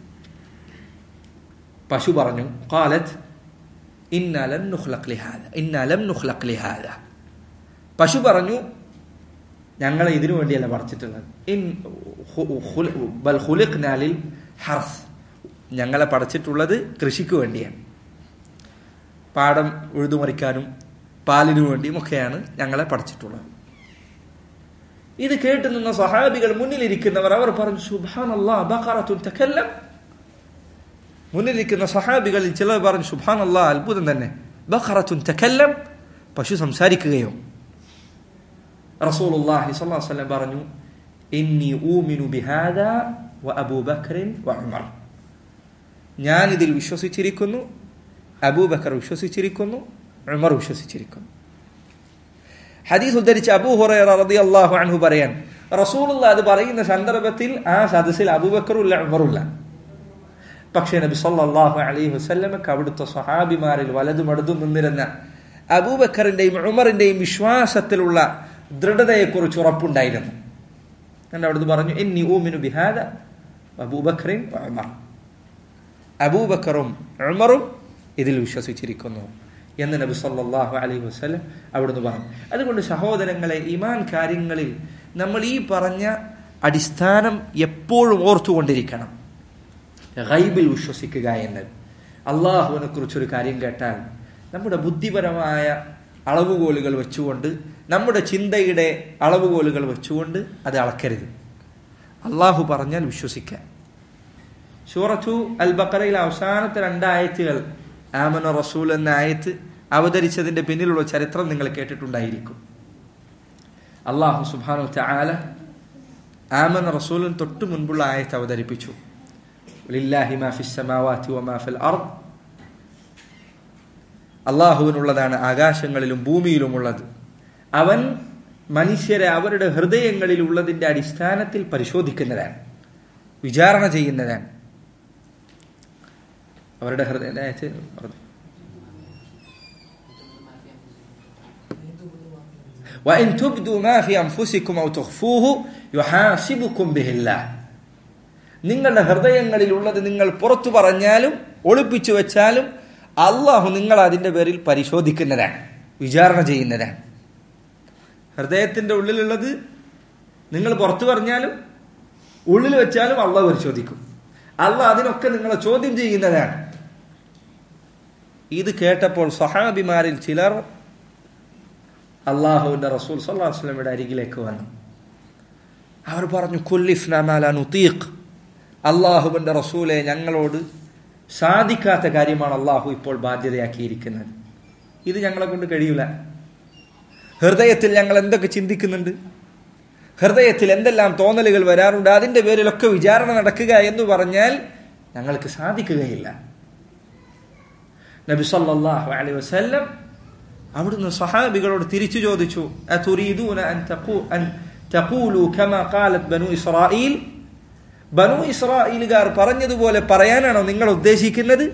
പശു പറഞ്ഞു കാലത്ത് ഇന്നലം നുഹ്ലക് ലിഹാദ ഇന്നലം നുഹ്ലക് ലിഹാദ പശു പറഞ്ഞു ഞങ്ങളെ ഇതിനു വേണ്ടിയല്ല പടച്ചിട്ടുള്ളത് ഇൻ ബൽ ഹുലിഖ്നാലിൽ ഹർസ് ഞങ്ങളെ പടച്ചിട്ടുള്ളത് കൃഷിക്ക് വേണ്ടിയാണ് പാടം ഉഴുതുമറിക്കാനും പാലിനു വേണ്ടിയും ഒക്കെയാണ് ഞങ്ങളെ പഠിച്ചിട്ടുള്ളത് ഇത് കേട്ട് നിന്ന സഹാബികൾ മുന്നിലിരിക്കുന്നവർ അവർ പറഞ്ഞു സുബാൻ തക്കല്ലം മുന്നിലിരിക്കുന്ന സഹാബികളിൽ ചിലർ പറഞ്ഞു സുബാൻ അള്ളാ അത്ഭുതം തന്നെ ബഖറത്തുൻ തക്കല്ലം പശു സംസാരിക്കുകയോ റസൂലുള്ളാഹി സ്വല്ലല്ലാഹു അലൈഹി വസല്ലം പറഞ്ഞു ഇന്നി ഊമിനു ബിഹാദ വ അബൂബക്കറിൻ വ ഉമർ ഞാൻ ഇതിൽ വിശ്വസിച്ചിരിക്കുന്നു അബൂബക്കർ വിശ്വസിച്ചിരിക്കുന്നു ഉമർ വിശ്വസിച്ചിരിക്കുന്നു ഹദീസ് ഉദ്ധരിച്ച അബൂ ഹുറൈറ റളിയല്ലാഹു അൻഹു പറയാൻ റസൂലുള്ള അത് പറയുന്ന സന്ദർഭത്തിൽ ആ സദസ്സിൽ അബൂബക്കറുല്ല ഉമറുല്ല പക്ഷേ നബി സല്ലല്ലാഹു അലൈഹി വസല്ലമക്ക് അവിടുത്തെ സ്വഹാബിമാരിൽ വലതും അടുത്തും നിന്നിരുന്ന അബൂബക്കറിന്റെയും ഉമറിന്റെയും വിശ്വാസത്തിലുള്ള ദൃഢതയെക്കുറിച്ച് ഉറപ്പുണ്ടായിരുന്നു എന്നിട്ട് അവിടുന്ന് പറഞ്ഞു എന്നി ഊമിനു ബിഹാദ അബൂബക്കറിൻ ഉമർ അബൂബക്കറും ഉമറും ഇതിൽ വിശ്വസിച്ചിരിക്കുന്നു എന്ന് നബി സല്ലല്ലാഹു അലൈഹി വസല്ലം അവിടുന്ന് പറഞ്ഞു അതുകൊണ്ട് സഹോദരങ്ങളെ ഇമാൻ കാര്യങ്ങളിൽ നമ്മൾ ഈ പറഞ്ഞ അടിസ്ഥാനം എപ്പോഴും ഓർത്തുകൊണ്ടിരിക്കണം ഗൈബിൽ വിശ്വസിക്കുക എന്നത് അള്ളാഹുവിനെ കുറിച്ചൊരു കാര്യം കേട്ടാൽ നമ്മുടെ ബുദ്ധിപരമായ അളവുകോലുകൾ വെച്ചുകൊണ്ട് നമ്മുടെ ചിന്തയുടെ അളവുകോലുകൾ വെച്ചുകൊണ്ട് അത് അളക്കരുത് അള്ളാഹു പറഞ്ഞാൽ വിശ്വസിക്കാൻ സൂറത്തു അൽ ബക്കറയിൽ അവസാനത്തെ രണ്ടായത്തുകൾ ആമന റസൂൽ എന്ന ആയത്ത് അവതരിച്ചതിന്റെ പിന്നിലുള്ള ചരിത്രം നിങ്ങൾ കേട്ടിട്ടുണ്ടായിരിക്കും അള്ളാഹു സുബാനു ചാല ആമന റസൂലിന് തൊട്ട് മുൻപുള്ള ആയത്ത് അവതരിപ്പിച്ചു ലില്ലാഹി മാ ഫിസ് സമാവാതി വമാ ഫിൽ അർദ് അള്ളാഹുവിനുള്ളതാണ് ആകാശങ്ങളിലും ഭൂമിയിലുമുള്ളത് അവൻ മനുഷ്യരെ അവരുടെ ഹൃദയങ്ങളിൽ ഉള്ളതിന്റെ അടിസ്ഥാനത്തിൽ പരിശോധിക്കുന്നതാണ് വിചാരണ ചെയ്യുന്നതാണ് അവരുടെ ഹൃദയ وإن تبدوا ما في أنفسكم أو تخفوه يحاسبكم به الله നിങ്ങളുടെ ഹൃദയങ്ങളിൽ ഉള്ളത് നിങ്ങൾ പുറത്തു പറഞ്ഞാലും ഒളിപ്പിച്ചു വെച്ചാലും അള്ളാഹു നിങ്ങൾ അതിന്റെ പേരിൽ പരിശോധിക്കുന്നതാണ് വിചാരണ ചെയ്യുന്നതാണ് ഹൃദയത്തിന്റെ ഉള്ളിലുള്ളത് നിങ്ങൾ പുറത്തു പറഞ്ഞാലും ഉള്ളിൽ വെച്ചാലും അള്ളാഹ് പരിശോധിക്കും അള്ളാഹ് അതിനൊക്കെ നിങ്ങളെ ചോദ്യം ചെയ്യുന്നതാണ് ഇത് കേട്ടപ്പോൾ സഹാബിമാരിൽ ചിലർ അള്ളാഹുവിന്റെ റസൂൽ സല്ലാസ്ലമിയുടെ അരികിലേക്ക് വന്നു അവർ പറഞ്ഞു കുല്ലിഫ്നീഖ് അള്ളാഹുവിന്റെ റസൂലെ ഞങ്ങളോട് സാധിക്കാത്ത കാര്യമാണ് അള്ളാഹു ഇപ്പോൾ ബാധ്യതയാക്കിയിരിക്കുന്നത് ഇത് ഞങ്ങളെ കൊണ്ട് കഴിയില്ല ഹൃദയത്തിൽ ഞങ്ങൾ എന്തൊക്കെ ചിന്തിക്കുന്നുണ്ട് ഹൃദയത്തിൽ എന്തെല്ലാം തോന്നലുകൾ വരാറുണ്ട് അതിന്റെ പേരിലൊക്കെ വിചാരണ നടക്കുക എന്ന് പറഞ്ഞാൽ ഞങ്ങൾക്ക് സാധിക്കുകയില്ല നബി സല്ലല്ലാഹു അലൈഹി വസല്ലം അവിടുന്ന് സഹാബികളോട് തിരിച്ചു ചോദിച്ചു അതുരീദൂന അൻ തഖൂ അൻ തഖൂലു കമാ ഖാലത് ബനു ഇസ്രായീൽ ബനു ഇസ്രായേലുകാർ പറഞ്ഞതുപോലെ പറയാനാണോ നിങ്ങൾ ഉദ്ദേശിക്കുന്നത്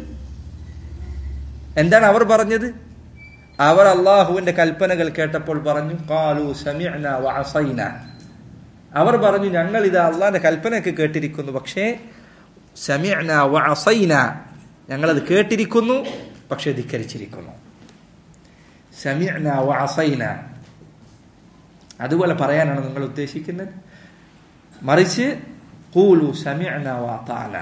എന്താണ് അവർ പറഞ്ഞത് അവർ അള്ളാഹുവിന്റെ കൽപ്പനകൾ കേട്ടപ്പോൾ പറഞ്ഞു കാലു സമീഅന വഅസൈന അവർ പറഞ്ഞു ഞങ്ങൾ ഇത് അള്ളാഹിന്റെ കൽപ്പനയൊക്കെ കേട്ടിരിക്കുന്നു പക്ഷേ സമീഅന വഅസൈന ഞങ്ങളത് കേട്ടിരിക്കുന്നു പക്ഷെ ധിക്കരിച്ചിരിക്കുന്നു സമീഅന വഅസൈന അതുപോലെ പറയാനാണ് നിങ്ങൾ ഉദ്ദേശിക്കുന്നത് മറിച്ച് കൂലു സമീഅന വഅതാന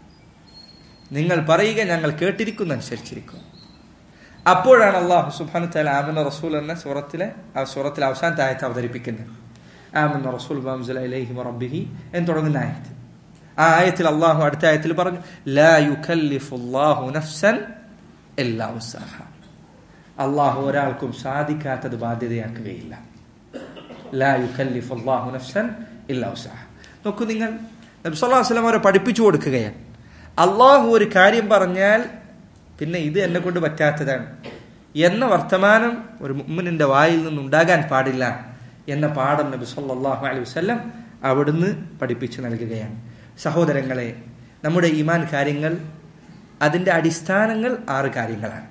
നിങ്ങൾ പറയുക ഞങ്ങൾ കേട്ടിരിക്കുന്നു അനുസരിച്ചിരിക്കുന്നു അപ്പോഴാണ് അള്ളാഹു സുബാനു താല ആമന റസൂൽ എന്ന സൂറത്തിലെ ആ സൂറത്തിലെ അവസാനത്തെ ആയത്ത് അവതരിപ്പിക്കുന്നത് ആമന റസൂൽ ഇലൈഹി റബ്ബിഹി എന്ന് തുടങ്ങുന്ന ആയത്ത് ആ ആയത്തിൽ അള്ളാഹു അടുത്ത ആയത്തിൽ പറഞ്ഞു ലാ യുകല്ലിഫുല്ലാഹു നഫ്സൻ ഇല്ലാ ഉസ്സാഹ അള്ളാഹു ഒരാൾക്കും സാധിക്കാത്തത് ബാധ്യതയാക്കുകയില്ല ലാ യുകല്ലിഫുല്ലാഹു നഫ്സൻ ഇല്ലാ ഉസ്സാഹ നോക്കൂ നിങ്ങൾ നബി സല്ലല്ലാഹു അലൈഹി വസല്ലം അവരെ പഠിപ്പിച്ചു കൊടുക്കുകയാണ് അള്ളാഹു ഒരു കാര്യം പറഞ്ഞാൽ പിന്നെ ഇത് എന്നെ കൊണ്ട് പറ്റാത്തതാണ് എന്ന വർത്തമാനം ഒരു മുമ്മിനിന്റെ വായിൽ നിന്നുണ്ടാകാൻ പാടില്ല എന്ന പാഠം നബി സല്ലല്ലാഹു അലൈഹി വസല്ലം അവിടുന്ന് പഠിപ്പിച്ചു നൽകുകയാണ് സഹോദരങ്ങളെ നമ്മുടെ ഈമാൻ കാര്യങ്ങൾ അതിന്റെ അടിസ്ഥാനങ്ങൾ ആറ് കാര്യങ്ങളാണ്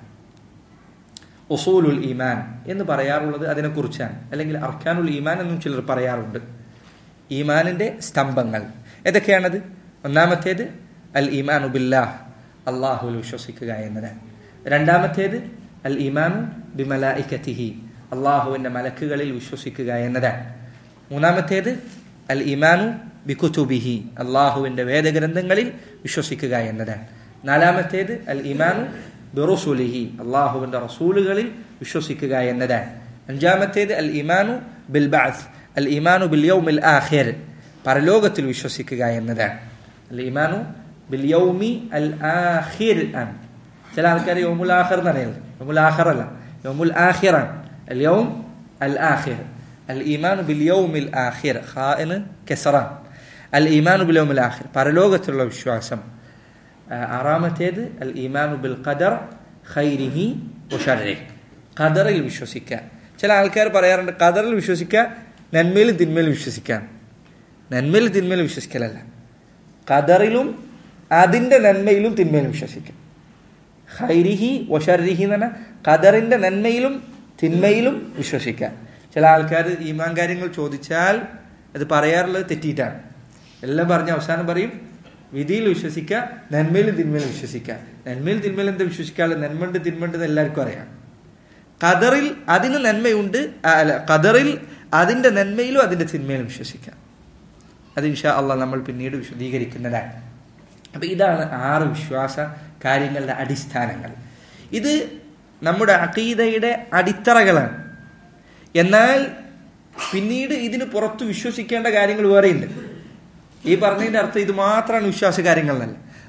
ഒസൂലുൽ ഈമാൻ എന്ന് പറയാറുള്ളത് അതിനെക്കുറിച്ചാണ് അല്ലെങ്കിൽ അർക്കാനുൽ ഈമാൻ എന്നും ചിലർ പറയാറുണ്ട് ഈമാനിന്റെ സ്തംഭങ്ങൾ ഏതൊക്കെയാണത് ഒന്നാമത്തേത് അൽ ഈമാൻ ഉബില്ലാഹ് അള്ളാഹുവിൽ വിശ്വസിക്കുക എന്നതാണ് രണ്ടാമത്തേത് അൽ ഈമാനു ബിമലായിക്കത്തിഹി അള്ളാഹുവിന്റെ മലക്കുകളിൽ വിശ്വസിക്കുക എന്നതാണ് മൂന്നാമത്തേത് അൽ ഈമാനു ബിക്കുതുബിഹി അള്ളാഹുവിന്റെ വേദഗ്രന്ഥങ്ങളിൽ വിശ്വസിക്കുക എന്നതാണ് നാലാമത്തേത് അൽ ഈമാനു ബിറുസുലിഹി അള്ളാഹുവിന്റെ റസൂലുകളിൽ വിശ്വസിക്കുക എന്നതാണ് അഞ്ചാമത്തേത് അൽ ഈമാനു ബിൽ ബാസ് അൽ ഈമാനു ബിൽ യൗമിൽ ആഖിർ പരലോകത്തിൽ വിശ്വസിക്കുക എന്നതാണ് അൽ ഈമാനു ബിൽ യൗമി അൽ ആഖിർ ആണ് ചില ആൾക്കാർ യൗമുൽ ആഖിർ എന്ന് പറയുന്നത് യൗമുൽ ആഖിർ അല്ല യൗമുൽ ആഖിറാണ് അൽ യൗം അൽ ആഖിർ അൽ ഈമാനു ബിൽ യൗമിൽ ആഖിർ ഖാഇന് കെസറാൻ അൽ ഈമാനു ബിൽ യൗമിൽ ആഖിർ പരലോകത്തിലുള്ള വിശ്വാസം ആറാമത്തേത് അൽ ഈമാനു ബിൽ ഖദർ ഖൈരിഹി വഷറിഹി ഖദറിൽ വിശ്വസിക്കുക ചില ആൾക്കാർ പറയാറുണ്ട് ഖദറിൽ വിശ്വസിക്കുക നന്മയിലും തിന്മയിലും വിശ്വസിക്കാം നന്മയിലും തിന്മയിലും വിശ്വസിക്കലല്ല ഖദറിലും അതിന്റെ നന്മയിലും തിന്മയിലും വിശ്വസിക്കാം ഖൈരിഹി വഷറിഹി എന്ന് പറഞ്ഞാൽ ഖദറിന്റെ നന്മയിലും തിന്മയിലും വിശ്വസിക്കാം ചില ആൾക്കാർ ഈമാൻ കാര്യങ്ങൾ ചോദിച്ചാൽ അത് പറയാറുള്ളത് തെറ്റിയിട്ടാണ് എല്ലാം പറഞ്ഞ് അവസാനം പറയും വിധിയിൽ വിശ്വസിക്കുക നന്മയിലും തിന്മയിലും വിശ്വസിക്കുക നന്മയിൽ തിന്മയിൽ എന്താ വിശ്വസിക്കാതെ നന്മണ്ട് തിന്മണ്ട് എന്ന് എല്ലാവർക്കും അറിയാം ഖദറിൽ അതിന് നന്മയുണ്ട് അല്ല ഖദറിൽ അതിന്റെ നന്മയിലും അതിന്റെ തിന്മയിലും വിശ്വസിക്കാം അത് ഇൻഷാ അള്ളാഹ് നമ്മൾ പിന്നീട് വിശദീകരിക്കുന്നതാണ് അപ്പൊ ഇതാണ് ആറ് വിശ്വാസ കാര്യങ്ങളുടെ അടിസ്ഥാനങ്ങൾ ഇത് നമ്മുടെ അഖീദയുടെ അടിത്തറകളാണ് എന്നാൽ പിന്നീട് ഇതിന് പുറത്ത് വിശ്വസിക്കേണ്ട കാര്യങ്ങൾ വേറെയുണ്ട് ഈ പറഞ്ഞതിന്റെ അർത്ഥം ഇത് മാത്രമാണ് വിശ്വാസ കാര്യങ്ങളല്ല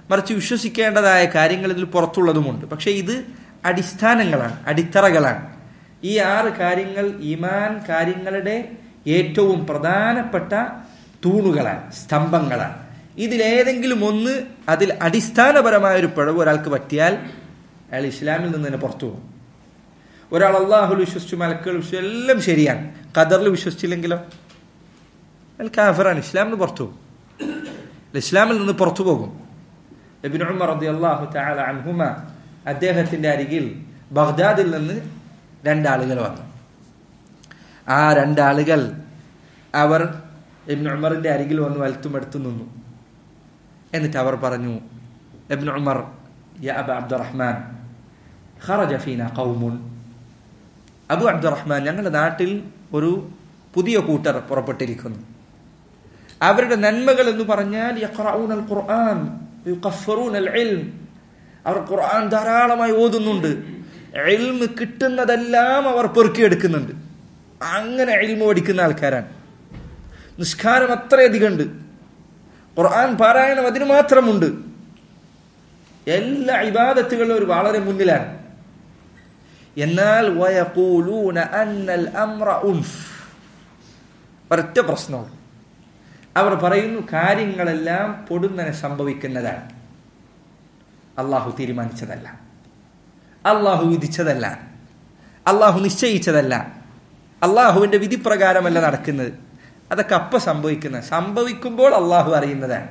മറിച്ച് വിശ്വസിക്കേണ്ടതായ കാര്യങ്ങൾ ഇതിൽ പുറത്തുള്ളതുമുണ്ട് പക്ഷെ ഇത് അടിസ്ഥാനങ്ങളാണ് അടിത്തറകളാണ് ഈ ആറ് കാര്യങ്ങൾ ഈമാൻ കാര്യങ്ങളുടെ ഏറ്റവും പ്രധാനപ്പെട്ട തൂണുകളാണ് സ്തംഭങ്ങളാണ് ഇതിലേതെങ്കിലും ഒന്ന് അതിൽ അടിസ്ഥാനപരമായ ഒരു പിഴവ് ഒരാൾക്ക് പറ്റിയാൽ അയാൾ ഇസ്ലാമിൽ നിന്ന് തന്നെ പുറത്തു പോകും ഒരാൾ അള്ളാഹുൽ വിശ്വസിച്ചു മലക്കുകൾ വിശ്വസിച്ചു എല്ലാം ശരിയാണ് ഖദറിൽ വിശ്വസിച്ചില്ലെങ്കിലോ അയാൾ കാഫറാണ് ഇസ്ലാമിന് പുറത്തു പോകും ഇസ്ലാമിൽ നിന്ന് പുറത്തു പോകും എബിൻ ഉമർ റളിയല്ലാഹു തആല അൻഹുമ അദ്ദേഹത്തിന്റെ അരികിൽ ബഗ്ദാദിൽ നിന്ന് രണ്ടാളുകൾ വന്നു ആ രണ്ടാളുകൾ അവർ എബിൻ ഉമറിന്റെ അരികിൽ വന്ന് വലത്തുമെടുത്തു നിന്നു എന്നിട്ട് അവർ പറഞ്ഞു എബിൻ ഉമർ യാ അബ അബ്ദുറഹ്മാൻ ഖറജ ഫീന ഖൗമുൻ അബു അബ്ദുറഹ്മാൻ ഞങ്ങളുടെ നാട്ടിൽ ഒരു പുതിയ കൂട്ടർ പുറപ്പെട്ടിരിക്കുന്നു അവരുടെ നന്മകൾ എന്ന് പറഞ്ഞാൽ യഖറഊന അൽ ഖുർആൻ യുഖഫറൂന അൽ ഇൽം അവർ ഖുർആൻ ധാരാളമായി ഓതുന്നുണ്ട് ഇൽമ് കിട്ടുന്നതെല്ലാം അവർ പെറുക്കിയെടുക്കുന്നുണ്ട് അങ്ങനെ ഇൽമ് പഠിക്കുന്ന ആൾക്കാരാണ് നിസ്കാരം അത്രയധികം ഉണ്ട് ഖുർആൻ പാരായണം അതിന് മാത്രമുണ്ട് എല്ലാ ഇബാദത്തുകളും ഒരു വളരെ മുന്നിലാണ് എന്നാൽ വയഖൂലൂന അന്നൽ അംറ ഉൻഫ് ഒരൊറ്റ പ്രശ്നമുള്ളൂ അവർ പറയുന്നു കാര്യങ്ങളെല്ലാം പൊടുന്നനെ സംഭവിക്കുന്നതാണ് അള്ളാഹു തീരുമാനിച്ചതല്ല അള്ളാഹു വിധിച്ചതല്ല അള്ളാഹു നിശ്ചയിച്ചതല്ല അള്ളാഹുവിന്റെ വിധിപ്രകാരമല്ല നടക്കുന്നത് അതൊക്കെ അപ്പ സംഭവിക്കുന്നത് സംഭവിക്കുമ്പോൾ അള്ളാഹു അറിയുന്നതാണ്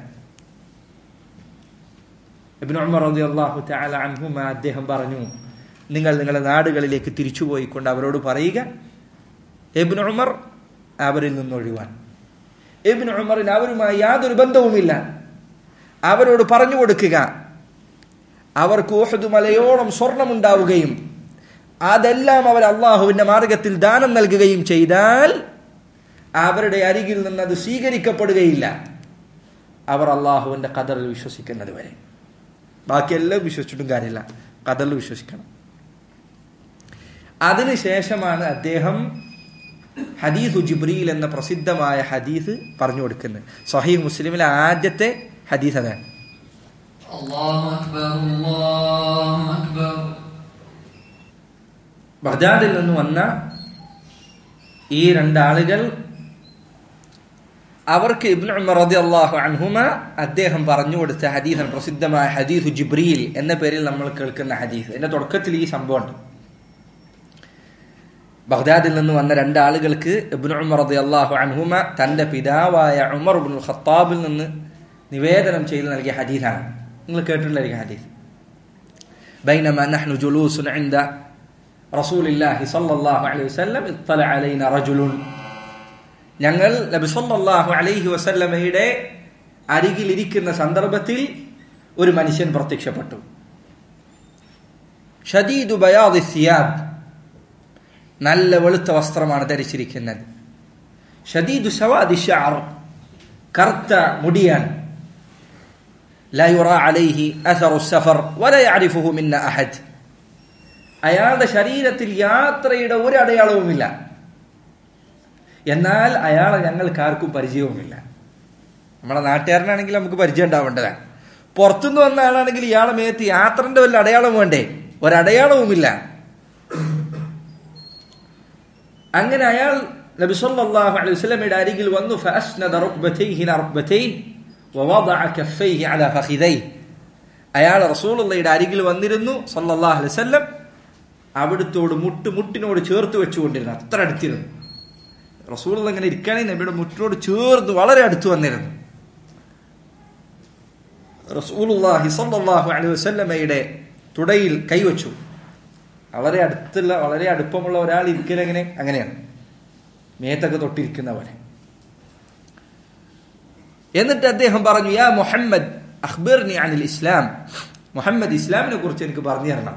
ഇബ്നു ഉമർ റളിയല്ലാഹു തആല അൻഹുമ അദ്ദേഹം പറഞ്ഞു നിങ്ങൾ നിങ്ങളുടെ നാടുകളിലേക്ക് തിരിച്ചുപോയിക്കൊണ്ട് അവരോട് പറയുക ഇബ്നു ഉമർ അവരിൽ നിന്ന് ഒഴിവാൻ ഇബ്നു ഉമറിന് അവരുമായി യാതൊരു ബന്ധവുമില്ല അവരോട് പറഞ്ഞു കൊടുക്കുക അവർക്ക് ഊഹദ് മലയോളം സ്വർണമുണ്ടാവുകയും അതെല്ലാം അവർ അള്ളാഹുവിന്റെ മാർഗത്തിൽ ദാനം നൽകുകയും ചെയ്താൽ അവരുടെ അരികിൽ നിന്ന് അത് സ്വീകരിക്കപ്പെടുകയില്ല അവർ അള്ളാഹുവിന്റെ കതറിൽ വിശ്വസിക്കുന്നത് വരെ ബാക്കിയെല്ലാം വിശ്വസിച്ചിട്ടും കാര്യമില്ല കതറിൽ വിശ്വസിക്കണം അതിനുശേഷമാണ് അദ്ദേഹം ഹദീസ് ജിബ്രീൽ എന്ന പ്രസിദ്ധമായ ഹദീസ് പറഞ്ഞു കൊടുക്കുന്നത് സഹീഹ് മുസ്ലിമിലെ ആദ്യത്തെ ഹദീസ് അതാണ് الله أكبر الله أكبر ബഗ്ദാദിൽ നിന്ന് വന്ന ഈ രണ്ടാളുകൾ അവർക്ക് ഇബ്നു ഉമർ റളിയല്ലാഹു അൻഹുമ അദ്ദേഹം പറഞ്ഞു കൊടുത്ത ഹദീസാണ് പ്രസിദ്ധമായ ഹദീസ് ജിബ്രീൽ എന്ന പേരിൽ നമ്മൾ കേൾക്കുന്ന ഹദീസ് എന്റെ തുടക്കത്തിൽ ഈ സംഭവമുണ്ട് ബഗ്ദാദിൽ നിന്ന് വന്ന രണ്ടാളുകൾക്ക് ഇബ്നു ഉമർ റളിയല്ലാഹു അൻഹുമ തന്റെ പിതാവായ ഉമർ ഇബ്നുൽ ഖത്താബിൽ നിന്ന് നിവേദനം ചെയ്ത് നൽകിയ ഹദീസാണ് നിങ്ങൾ കേട്ടിട്ടുണ്ടായിരിക്കും ഹദീസ് بينما نحن جلوس عند رسول الله صلى الله عليه وسلم اطلع علينا رجل ഞങ്ങൾ നബി സല്ലല്ലാഹു അലൈഹി വസല്ലമയുടെ അരികിൽ ഇരിക്കുന്ന സന്ദർഭത്തിൽ ഒരു മനുഷ്യൻ പ്രത്യക്ഷപ്പെട്ടു ഷദീദു ബയാദി സിയാബ് നല്ല വെളുത്ത വസ്ത്രമാണ് ധരിച്ചിരിക്കുന്നത് ഷദീദു സവാദി ഷഅർ കറുത്ത മുടിയാണ് لا يرى عليه أثر السفر ولا يعرفه منا أحد അയാളുടെ ശരീരത്തിൽ യാത്രയുടെ ഒരു അടയാളവുമില്ല എന്നാൽ അയാളെ ഞങ്ങൾക്ക് ആർക്കും പരിചയവുമില്ല നമ്മളെ നാട്ടുകാരനാണെങ്കിൽ നമുക്ക് പരിചയം ഉണ്ടാവേണ്ടതാണ് പുറത്തുനിന്ന് വന്ന ആളാണെങ്കിൽ ഇയാളെ മേത്ത് യാത്രന്റെ വല്ല അടയാളം വേണ്ടേ ഒരടയാളവുമില്ല അങ്ങനെ അയാൾ നബി സല്ലല്ലാഹു അലൈഹി വസല്ലമയുടെ അരികിൽ വന്നു ഫഅസ്നദ റുക്ബതൈഹി ഇലാ റുക്ബതൈഹി വവദഅ കഫൈഹി അലാ ഫഖിദൈഹി അയാൾ റസൂലുള്ളയുടെ അരികിൽ വന്നിരുന്നു സല്ലല്ലാഹു അലൈഹി വസല്ലം അവിടുത്തോട് മുട്ട് മുട്ടിനോട് ചേർത്ത് വെച്ചുകൊണ്ടിരുന്നു അത്ര അടുത്തിരുന്നു റസൂലുള്ള ഇങ്ങനെ ഇരിക്കുകയാണെങ്കിൽ നബിയുടെ മുട്ടിനോട് ചേർന്ന് വളരെ അടുത്ത് വന്നിരുന്നു റസൂലുള്ളാഹി സല്ലല്ലാഹു അലൈഹി വസല്ലമയുടെ തുടയിൽ കൈവച്ചു വളരെ അടുത്തുള്ള വളരെ അടുപ്പമുള്ള ഒരാൾ ഇരിക്കലെങ്ങനെ അങ്ങനെയാണ് മേത്തൊക്കെ തൊട്ടിരിക്കുന്ന പോലെ എന്നിട്ട് അദ്ദേഹം പറഞ്ഞു യാ മുഹമ്മദ് അഖ്ബിർനി അനിൽ ഇസ്ലാം മുഹമ്മദ് ഇസ്ലാമിനെ കുറിച്ച് എനിക്ക് പറഞ്ഞു തരണം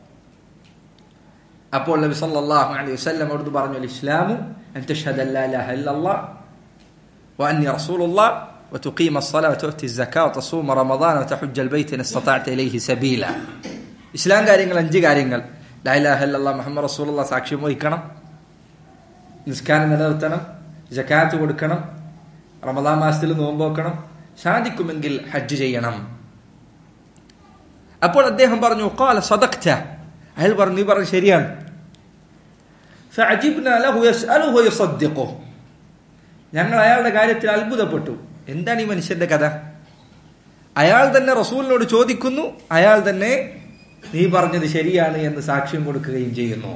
അപ്പോൾ നബി സല്ലല്ലാഹു അലൈഹി വസല്ലം അവിടുന്ന് പറഞ്ഞു അൽ ഇസ്ലാമു അൻ തഷ്ഹദ അല്ലാ ഇലാഹ ഇല്ലല്ലാഹ് وأني رسول الله وتقيم الصلاة وتؤتي الزكاة وتصوم رمضان وتحج البيت إن استطعت إليه سبيلا ഇസ്ലാം കാര്യങ്ങൾ അഞ്ച് കാര്യങ്ങൾ ലായിലാഹ ഇല്ലല്ലാഹ് മുഹമ്മദ് റസൂലുള്ള സാക്ഷ്യം വഹിക്കണം നിസ്കാരം നിലനിർത്തണം ജക്കാത്ത് കൊടുക്കണം റമദാൻ മാസത്തിൽ നോമ്പ് വെക്കണം സാധിക്കുമെങ്കിൽ ഹജ്ജ് ചെയ്യണം അപ്പോൾ അദ്ദേഹം പറഞ്ഞു ഖാല സദഖ്ത അയാൾ പറഞ്ഞു നീ പറഞ്ഞു ശരിയാണ് فعجبنا له يسأله ويصدقه ഞങ്ങൾ അയാളുടെ കാര്യത്തിൽ അത്ഭുതപ്പെട്ടു എന്താണ് ഈ മനുഷ്യന്റെ കഥ അയാൾ തന്നെ റസൂലിനോട് ചോദിക്കുന്നു അയാൾ തന്നെ നീ പറഞ്ഞത് ശരിയാണ് എന്ന് സാക്ഷ്യം കൊടുക്കുകയും ചെയ്യുന്നു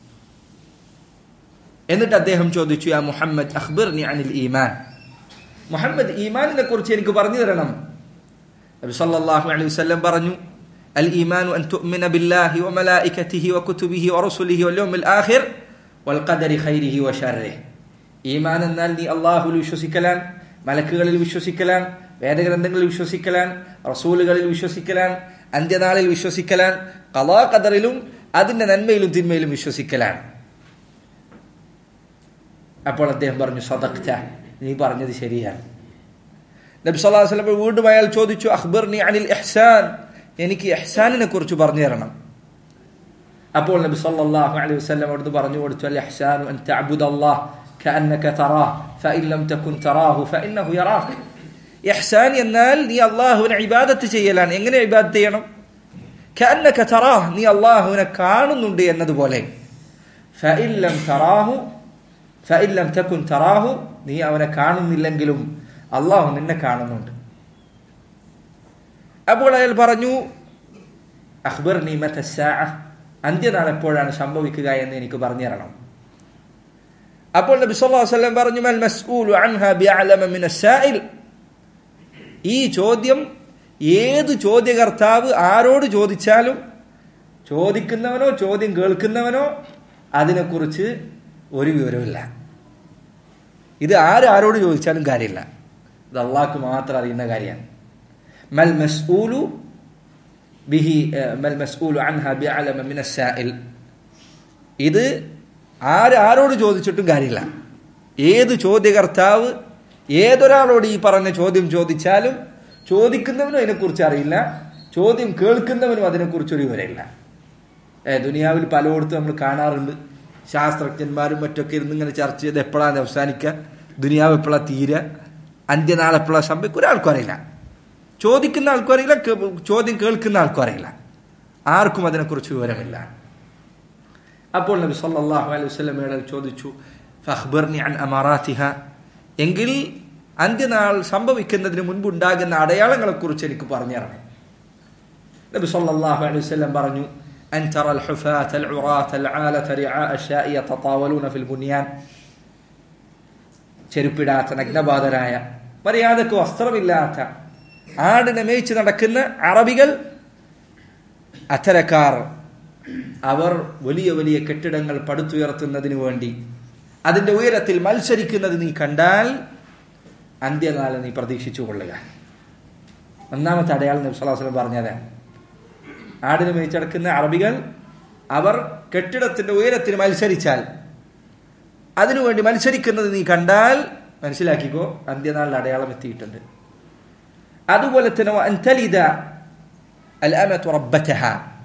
എന്നിട്ട് അദ്ദേഹം ചോദിച്ചു യാ മുഹമ്മദ് അഖ്ബിർനി അനിൽ ഈമാൻ മുഹമ്മദ് ഈമാനിനെ കുറിച്ച് എനിക്ക് പറഞ്ഞു തരണം നബി സല്ലല്ലാഹു അലൈഹി വസല്ലം പറഞ്ഞു അൽ ഈമാനു അൻ തുഅ്മിന ബില്ലാഹി വമലായികതിഹി വകുതുബിഹി വറസുലിഹി വൽയൗമിൽ ആഖിർ വൽഖദരി ഖൈരിഹി വശർരിഹി ഈമാൻ എന്നാൽ നീ അള്ളാഹുവിൽ വിശ്വസിക്കലാൻ മലക്കുകളിൽ വിശ്വസിക്കലാൻ വേദഗ്രന്ഥങ്ങളിൽ വിശ്വസിക്കലാൻ റസൂലുകളിൽ വിശ്വസിക്കലാൻ അന്ത്യനാളിൽ വിശ്വസിക്കലാൻ കലാ കദറിലും അതിന്റെ നന്മയിലും തിന്മയിലും വിശ്വസിക്കലാൻ അപ്പോൾ അദ്ദേഹം പറഞ്ഞു സദക്ത നീ പറഞ്ഞത് ശരിയാണ് നബി സല്ലല്ലാഹു അലൈഹി വസല്ലം വീണ്ടും അയാൾ ചോദിച്ചു അഖ്ബർനി അനിൽ ഇഹ്സാൻ എനിക്ക് ഇഹ്സാനിനെ കുറിച്ച് പറഞ്ഞു തരണം അപ്പോൾ നബി സല്ലല്ലാഹു അലൈഹി വസല്ലം അവിടുന്ന് പറഞ്ഞു കൊടുത്തു അൽ ഇഹ്സാനു അൻ തഅബുദല്ലാഹ് كأنك تراه فإن لم تكن تراه فإنه يراك ഇഹ്സാൻ എന്നാൽ നീ അള്ളാഹുവിനെ ഇബാദത്ത് ചെയ്യലാണ് എങ്ങനെ ഇബാദത്ത് ചെയ്യണം كأنك تراه നീ അള്ളാഹുവിനെ കാണുന്നുണ്ട് എന്നതുപോലെ فإن لم تراه فإن لم تكن تراه നീ അവനെ കാണുന്നില്ലെങ്കിലും അള്ളാഹു നിന്നെ കാണുന്നുണ്ട് അപ്പോൾ അയാൾ പറഞ്ഞു അഖ്ബർ നീ അന്ത്യനാൾ എപ്പോഴാണ് സംഭവിക്കുക എന്ന് എനിക്ക് പറഞ്ഞു തരണം അപ്പോൾ നബി സല്ലല്ലാഹു അലൈഹി വസല്ലം പറഞ്ഞു മൽ മസ്ഊലു അൻഹാ ബിഅലമ മിന സാഇൽ ഈ ചോദ്യം ഏത് ചോദ്യകർത്താവ് ആരോട് ചോദിച്ചാലും ചോദിക്കുന്നവനോ ചോദ്യം കേൾക്കുന്നവനോ അതിനെക്കുറിച്ച് ഒരു വിവരമില്ല ഇത് ആരാരോട് ചോദിച്ചാലും കാര്യമില്ല ഇത് അള്ളാഹ്ക്ക് മാത്രം അറിയുന്ന കാര്യമാണ് മൽ മസ്ഊലു ബിഹി മൽ മസ്ഊലു അൻഹ ബിഅലമ മിന സാഇൽ ഇത് ആരാരോട് ചോദിച്ചിട്ടും കാര്യമില്ല ഏത് ചോദ്യകർത്താവ് ഏതൊരാളോട് ഈ പറഞ്ഞ ചോദ്യം ചോദിച്ചാലും ചോദിക്കുന്നവനും അതിനെക്കുറിച്ച് അറിയില്ല ചോദ്യം കേൾക്കുന്നവനും അതിനെക്കുറിച്ച് ഒരു വിവരമില്ല ഏ ദുനിയാവിൽ പലയിടത്തും നമ്മൾ കാണാറുണ്ട് ശാസ്ത്രജ്ഞന്മാരും മറ്റൊക്കെ ഇരുന്ന് ഇങ്ങനെ ചർച്ച ചെയ്ത് എപ്പോഴാണ് അവസാനിക്കുക ദുനിയാവ് എപ്പോഴാണ് തീരുക അന്ത്യനാൾ എപ്പോഴാണ് സംഭവിക്കുക ഒരാൾക്കും അറിയില്ല ചോദിക്കുന്ന ആൾക്കും അറിയില്ല ചോദ്യം കേൾക്കുന്ന ആൾക്കും അറിയില്ല ആർക്കും അതിനെക്കുറിച്ച് വിവരമില്ല അപ്പോൾ നബി സല്ലല്ലാഹു അലൈഹി വസല്ലം അയാൾ ചോദിച്ചു ഫഖ്ബർനി അൻ അമാറാത്തിഹ എങ്കിൽ അന്ത്യനാൾ സംഭവിക്കുന്നതിന് മുൻപ് ഉണ്ടാകുന്ന അടയാളങ്ങളെ കുറിച്ച് എനിക്ക് പറഞ്ഞു തരണം നബി സല്ലല്ലാഹു അലൈഹി വസല്ലം പറഞ്ഞു أن ترى الحفاة العراة العالة رعاء الشاء يتطاولون في البنيان ചെരുപ്പിടാത്ത നഗ്നബാധരായ മര്യാദക്ക് വസ്ത്രമില്ലാത്ത ആടിനെ മേയിച്ച് നടക്കുന്ന അറബികൾ അത്തരക്കാർ അവർ വലിയ വലിയ കെട്ടിടങ്ങൾ പടുത്തുയർത്തുന്നതിനു വേണ്ടി അതിന്റെ ഉയരത്തിൽ മത്സരിക്കുന്നത് നീ കണ്ടാൽ അന്ത്യനാളെ നീ പ്രതീക്ഷിച്ചു കൊള്ളുക ഒന്നാമത്തെ അടയാളം നബ്സലാസ്ലം പറഞ്ഞതാണ് ആടിന് മേച്ചടക്കുന്ന അറബികൾ അവർ കെട്ടിടത്തിന്റെ ഉയരത്തിന് മത്സരിച്ചാൽ അതിനുവേണ്ടി മത്സരിക്കുന്നത് നീ കണ്ടാൽ മനസ്സിലാക്കിക്കോ അന്ത്യനാളിൽ അടയാളം എത്തിയിട്ടുണ്ട് അതുപോലെ തന്നെ അൻതലിദ അൽ അമത്തു റബ്ബത്തഹ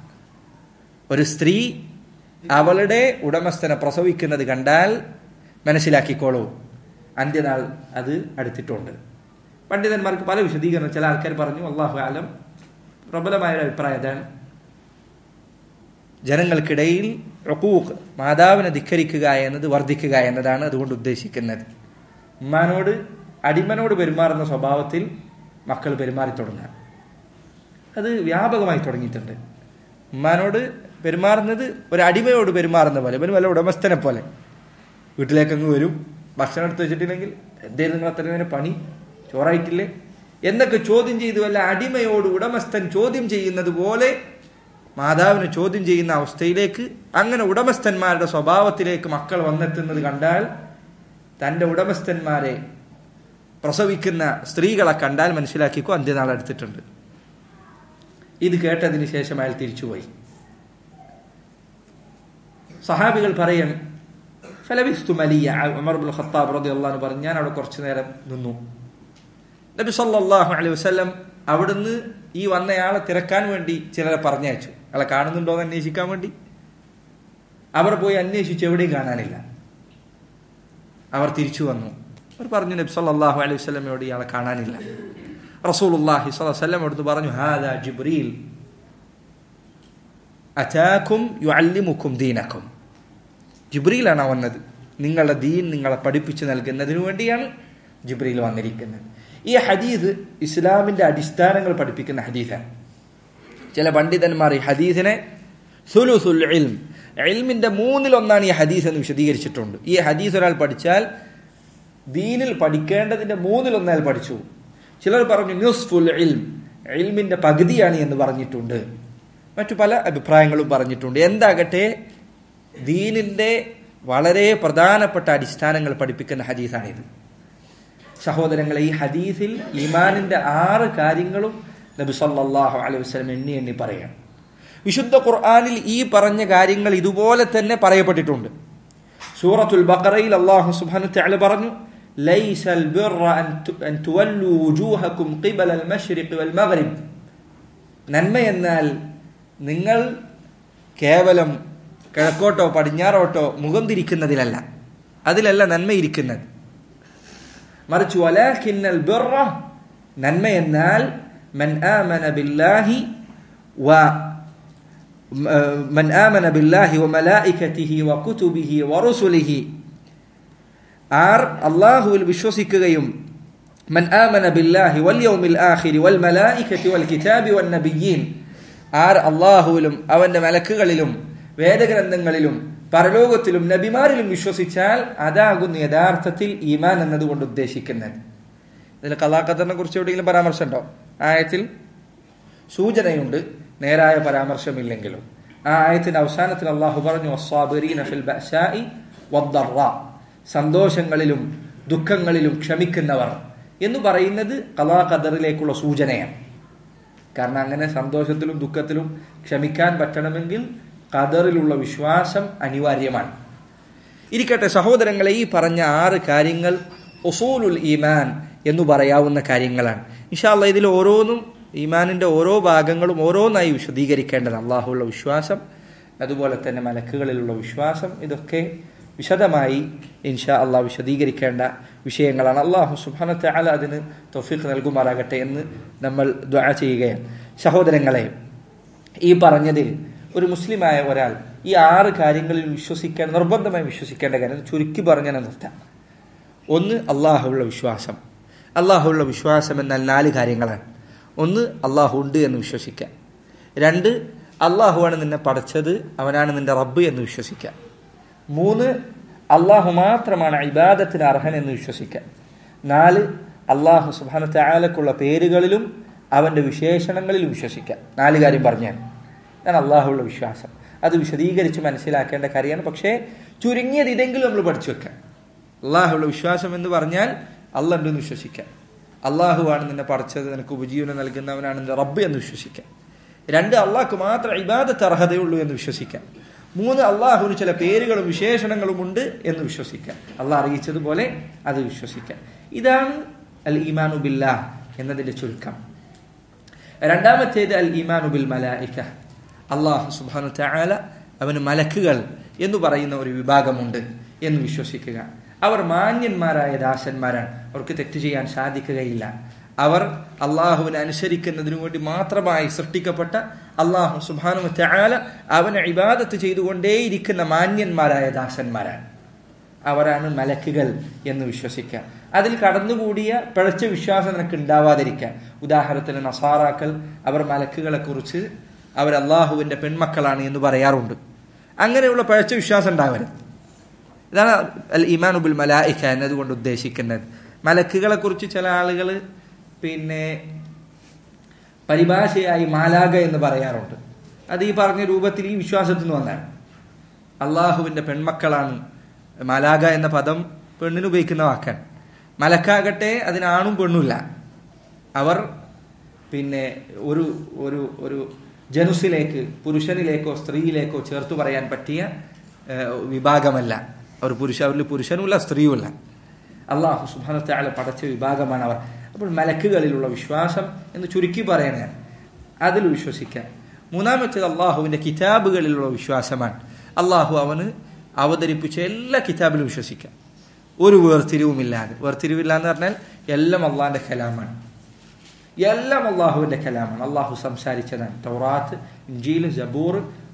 ഒരു സ്ത്രീ അവളുടെ ഉടമസ്ഥനെ പ്രസവിക്കുന്നത് കണ്ടാൽ മനസ്സിലാക്കിക്കോളൂ അന്ത്യനാൾ അത് അടുത്തിട്ടുണ്ട് പണ്ഡിതന്മാർക്ക് പല വിശദീകരണം ചില ആൾക്കാർ പറഞ്ഞു അള്ളാഹു ആലം പ്രബലമായ ഒരു അഭിപ്രായം അതാണ് ജനങ്ങൾക്കിടയിൽ റക്കൂഖ് മാതാവിനെ ധിക്കരിക്കുക എന്നത് വർദ്ധിക്കുക എന്നതാണ് അതുകൊണ്ട് ഉദ്ദേശിക്കുന്നത് ഉമ്മാനോട് അടിമനോട് പെരുമാറുന്ന സ്വഭാവത്തിൽ മക്കൾ പെരുമാറി തുടങ്ങുക അത് വ്യാപകമായി തുടങ്ങിയിട്ടുണ്ട് ഉമ്മാനോട് പെരുമാറുന്നത് ഒരു അടിമയോട് പെരുമാറുന്ന പോലെ ഇവന് വല്ല ഉടമസ്ഥനെ പോലെ വീട്ടിലേക്കങ്ങ് വരും ഭക്ഷണം എടുത്ത് വെച്ചിട്ടില്ലെങ്കിൽ എന്തായിരുന്നു നിങ്ങൾ അത്ര പണി ചോറായിട്ടില്ലേ എന്നൊക്കെ ചോദ്യം ചെയ്ത് വല്ല അടിമയോട് ഉടമസ്ഥൻ ചോദ്യം ചെയ്യുന്നത് പോലെ മാതാവിനെ ചോദ്യം ചെയ്യുന്ന അവസ്ഥയിലേക്ക് അങ്ങനെ ഉടമസ്ഥന്മാരുടെ സ്വഭാവത്തിലേക്ക് മക്കൾ വന്നെത്തുന്നത് കണ്ടാൽ തന്റെ ഉടമസ്ഥന്മാരെ പ്രസവിക്കുന്ന സ്ത്രീകളെ കണ്ടാൽ മനസ്സിലാക്കിക്കോ അന്ത്യനാൾ എടുത്തിട്ടുണ്ട് ഇത് കേട്ടതിന് ശേഷം അയാൾ തിരിച്ചുപോയി സഹാബികൾ പറയും ഫലബിസ്തു മലിയ ഉമർ ബുൽ ഖത്താബ് റളിയല്ലാഹു അൻഹു പറഞ്ഞു ഞാൻ അവിടെ കുറച്ചു നേരം നിന്നു നബി സല്ലല്ലാഹു അലൈഹി വസല്ലം അവിടുന്ന് ഈ വന്നയാളെ തിരക്കാൻ വേണ്ടി ചിലരെ പറഞ്ഞയച്ചു അയാളെ കാണുന്നുണ്ടോ എന്ന് അന്വേഷിക്കാൻ വേണ്ടി അവർ പോയി അന്വേഷിച്ചു എവിടെയും കാണാനില്ല അവർ തിരിച്ചു വന്നു അവർ പറഞ്ഞു നബി സല്ലല്ലാഹു അലൈഹി വസല്ലമയോട് ഇയാളെ കാണാനില്ല റസൂലുള്ളാഹി സ്വല്ലല്ലാഹു അലൈഹി വസല്ലം അടുത്ത് പറഞ്ഞു ഹാദാ ജിബ്രീൽ അതാക്കും യുഅല്ലിമുക്കും ദീനക്കും ജിബ്രീലാണ് വന്നത് നിങ്ങളുടെ ദീൻ നിങ്ങളെ പഠിപ്പിച്ചു നൽകുന്നതിനു വേണ്ടിയാണ് ജിബ്രീൽ വന്നിരിക്കുന്നത് ഈ ഹദീസ് ഇസ്ലാമിന്റെ അടിസ്ഥാനങ്ങൾ പഠിപ്പിക്കുന്ന ഹദീസാണ് ചില പണ്ഡിതന്മാർ ഈ ഹദീസിനെ സുലുസുൽ ഇൽം ഇൽമിന്റെ മൂന്നിലൊന്നാണ് ഈ ഹദീസ് എന്ന് വിശദീകരിച്ചിട്ടുണ്ട് ഈ ഹദീസ് ഒരാൾ പഠിച്ചാൽ ദീനിൽ പഠിക്കേണ്ടതിന്റെ മൂന്നിലൊന്ന് അയാൾ പഠിച്ചു ചിലർ പറഞ്ഞു ന്യൂസ്ഫുൽ ഇൽം ഇൽമിന്റെ പകുതിയാണ് എന്ന് പറഞ്ഞിട്ടുണ്ട് മറ്റു പല അഭിപ്രായങ്ങളും പറഞ്ഞിട്ടുണ്ട് എന്താകട്ടെ ദീനിന്റെ വളരെ പ്രധാനപ്പെട്ട അടിസ്ഥാനങ്ങൾ പഠിപ്പിക്കുന്ന ഹദീസാണിത് സഹോദരങ്ങളെ ഈ ഹദീസിൽ ഈമാനിന്റെ ആറ് കാര്യങ്ങളും നബി സല്ലല്ലാഹു അലൈഹി വസല്ലം എണ്ണി എണ്ണി പറയാണ് വിശുദ്ധ ഖുർആനിൽ ഈ പറഞ്ഞ കാര്യങ്ങൾ ഇതുപോലെ തന്നെ പറയപ്പെട്ടിട്ടുണ്ട് സൂറത്തുൽ ബഖറയിൽ അല്ലാഹു സുബ്ഹാനഹു തആല പറഞ്ഞു ലൈസൽ ബിർറ അൻ തു- അൻ തുവല്ലു വുജൂഹക്കും ഖിബല അൽ മശ്രിഖ് വൽ മഗ്രിബ് നന്മ എന്നാൽ നിങ്ങൾ കേവലം കിഴക്കോട്ടോ പടിഞ്ഞാറോട്ടോ മുഖം തിരിക്കുന്നതിലല്ല അതിലല്ല നന്മ ഇരിക്കുന്നത് മറിച്ച് വലാഖിന്നൽ ബിർറ നന്മ എന്നാൽ മൻ ആമന ബില്ലാഹി വ من آمن بالله وملائكته وكتبه ورسله ആർ അള്ളാഹുവിൽ വിശ്വസിക്കുകയും മൻ ആമന ബില്ലാഹി വൽ യൗമിൽ ആഖിരി വൽ മലായികതി വൽ കിതാബി വൻ നബിയ്യീൻ ആർ അള്ളാഹുവിലും അവന്റെ മലക്കുകളിലും വേദഗ്രന്ഥങ്ങളിലും പരലോകത്തിലും നബിമാരിലും വിശ്വസിച്ചാൽ അതാകുന്നു യഥാർത്ഥത്തിൽ ഈമാൻ എന്നതുകൊണ്ട് ഉദ്ദേശിക്കുന്നത് ഇതിൽ കലാഖത്തറിനെ കുറിച്ച് എവിടെയെങ്കിലും പരാമർശമുണ്ടോ ആയത്തിൽ സൂചനയുണ്ട് നേരായ പരാമർശമില്ലെങ്കിലും ആ ആയത്തിന്റെ അവസാനത്തിൽ അള്ളാഹു പറഞ്ഞു "വസ്സാബിരീന ഫിൽ ബഅ്സാഇ വദ്ദർറാ." സന്തോഷങ്ങളിലും ദുഃഖങ്ങളിലും ക്ഷമിക്കുന്നവർ എന്ന് പറയുന്നത് കലാ ഖദറിലേക്കുള്ള സൂചനയാണ് കാരണം അങ്ങനെ സന്തോഷത്തിലും ദുഃഖത്തിലും ക്ഷമിക്കാൻ പറ്റണമെങ്കിൽ ഖദറിലുള്ള വിശ്വാസം അനിവാര്യമാണ് ഇരിക്കട്ടെ സഹോദരങ്ങളെ ഈ പറഞ്ഞ ആറ് കാര്യങ്ങൾ ഒസൂലുൽ ഈമാൻ എന്ന് പറയാവുന്ന കാര്യങ്ങളാണ് ഇൻഷാല്ല ഇതിൽ ഓരോന്നും ഈമാനിന്റെ ഓരോ ഭാഗങ്ങളും ഓരോന്നായി വിശദീകരിക്കേണ്ടത് അള്ളാഹുള്ള വിശ്വാസം അതുപോലെ തന്നെ മലക്കുകളിലുള്ള വിശ്വാസം ഇതൊക്കെ വിശദമായി ഇൻഷാ അള്ളാഹ് വിശദീകരിക്കേണ്ട വിഷയങ്ങളാണ് അള്ളാഹു സുബാനത്തെ അല അതിന് തൊഫീഖ് നൽകുമാറാകട്ടെ എന്ന് നമ്മൾ ദ്വാ ചെയ്യുകയാണ് സഹോദരങ്ങളെ ഈ പറഞ്ഞതിൽ ഒരു മുസ്ലിമായ ഒരാൾ ഈ ആറ് കാര്യങ്ങളിൽ വിശ്വസിക്കാൻ നിർബന്ധമായി വിശ്വസിക്കേണ്ട കാര്യം ചുരുക്കി പറഞ്ഞാൽ നിർത്താം ഒന്ന് അള്ളാഹുള്ള വിശ്വാസം അള്ളാഹുള്ള വിശ്വാസം എന്നാൽ നാല് കാര്യങ്ങളാണ് ഒന്ന് അള്ളാഹു ഉണ്ട് എന്ന് വിശ്വസിക്കാം രണ്ട് അള്ളാഹുവാണ് നിന്നെ പടച്ചത് അവനാണ് നിന്റെ റബ്ബ് എന്ന് വിശ്വസിക്കാം മൂന്ന് അള്ളാഹു മാത്രമാണ് ഇബാദത്തിന് അർഹൻ എന്ന് വിശ്വസിക്കാം നാല് അള്ളാഹു സുബാന താലക്കുള്ള പേരുകളിലും അവന്റെ വിശേഷണങ്ങളിലും വിശ്വസിക്കാം നാല് കാര്യം പറഞ്ഞാൽ ഇതാണ് അള്ളാഹുള്ള വിശ്വാസം അത് വിശദീകരിച്ച് മനസ്സിലാക്കേണ്ട കാര്യമാണ് പക്ഷേ ചുരുങ്ങിയത് ഇതെങ്കിലും നമ്മൾ പഠിച്ചു വെക്കാം അള്ളാഹുള്ള വിശ്വാസം എന്ന് പറഞ്ഞാൽ അല്ല ഉണ്ടെന്ന് വിശ്വസിക്കാം അള്ളാഹുവാണ് നിന്നെ പടച്ചത് നിനക്ക് ഉപജീവനം നൽകുന്നവനാണ് നിന്റെ റബ്ബ് എന്ന് വിശ്വസിക്കാം രണ്ട് അള്ളാഹ്ക്ക് മാത്രം ഇബാദത്ത് അർഹതയുള്ളൂ എന്ന് വിശ്വസിക്കാം മൂന്ന് അള്ളാഹുവിന് ചില പേരുകളും വിശേഷണങ്ങളും ഉണ്ട് എന്ന് വിശ്വസിക്കാം അള്ളാഹ് അറിയിച്ചതുപോലെ അത് വിശ്വസിക്കാം ഇതാണ് അൽ ഈമാനു ബില്ലാ എന്നതിന്റെ ചുരുക്കം രണ്ടാമത്തേത് അൽ ഈമാനു ബിൽ മലായിക്ക അള്ളാഹു സുബാനു തആല അവന് മലക്കുകൾ എന്ന് പറയുന്ന ഒരു വിഭാഗമുണ്ട് എന്ന് വിശ്വസിക്കുക അവർ മാന്യന്മാരായ ദാസന്മാരാണ് അവർക്ക് തെറ്റ് ചെയ്യാൻ സാധിക്കുകയില്ല അവർ അള്ളാഹുവിനെ അനുസരിക്കുന്നതിനു വേണ്ടി മാത്രമായി സൃഷ്ടിക്കപ്പെട്ട അള്ളാഹു സുബാനു തആല അവനെ ഇബാദത്ത് ചെയ്തുകൊണ്ടേയിരിക്കുന്ന മാന്യന്മാരായ ദാസന്മാരാണ് അവരാണ് മലക്കുകൾ എന്ന് വിശ്വസിക്കുക അതിൽ കടന്നുകൂടിയ പിഴച്ച വിശ്വാസം നിനക്ക് ഉണ്ടാവാതിരിക്കാൻ ഉദാഹരണത്തിന് നസാറാക്കൾ അവർ മലക്കുകളെ കുറിച്ച് അവർ അള്ളാഹുവിന്റെ പെൺമക്കളാണ് എന്ന് പറയാറുണ്ട് അങ്ങനെയുള്ള പിഴച്ച വിശ്വാസം ഉണ്ടാവരുത് ഇതാണ് അൽ ഇമാനുബുൽ മലായിക്ക എന്നതുകൊണ്ട് ഉദ്ദേശിക്കുന്നത് മലക്കുകളെ കുറിച്ച് ചില ആളുകൾ പിന്നെ പരിഭാഷയായി മാലാക എന്ന് പറയാറുണ്ട് അത് ഈ പറഞ്ഞ രൂപത്തിൽ ഈ വിശ്വാസത്തിൽ നിന്ന് വന്നാണ് അള്ളാഹുവിന്റെ പെൺമക്കളാണ് മലാക എന്ന പദം പെണ്ണിന് ഉപയോഗിക്കുന്ന വാക്കാണ് മലക്കാകട്ടെ അതിനാണും പെണ്ണുമില്ല അവർ പിന്നെ ഒരു ഒരു ഒരു ജനുസിലേക്ക് പുരുഷനിലേക്കോ സ്ത്രീയിലേക്കോ ചേർത്ത് പറയാൻ പറ്റിയ ഏഹ്, വിഭാഗമല്ല അവർ പുരുഷ അവരിൽ പുരുഷനുമില്ല സ്ത്രീയുമില്ല അള്ളാഹു സുബാനത്തെ ആളെ പടച്ച വിഭാഗമാണ് അവർ അപ്പോൾ മലക്കുകളിലുള്ള വിശ്വാസം എന്ന് ചുരുക്കി പറയാൻ അതിൽ വിശ്വസിക്കാൻ മൂന്നാമത്തേത് അള്ളാഹുവിന്റെ കിതാബുകളിലുള്ള വിശ്വാസമാണ് അള്ളാഹു അവന് അവതരിപ്പിച്ച എല്ലാ കിതാബിലും വിശ്വസിക്കാം ഒരു വേർതിരിവുമില്ലാതെ വേർതിരിവില്ല എന്ന് പറഞ്ഞാൽ എല്ലാം അള്ളാഹിന്റെ കലാമാണ് എല്ലാം അള്ളാഹുവിന്റെ കലാമാണ് അള്ളാഹു സംസാരിച്ചതാണ് തൗറാത്ത് ഇഞ്ചീൽ ജബൂർ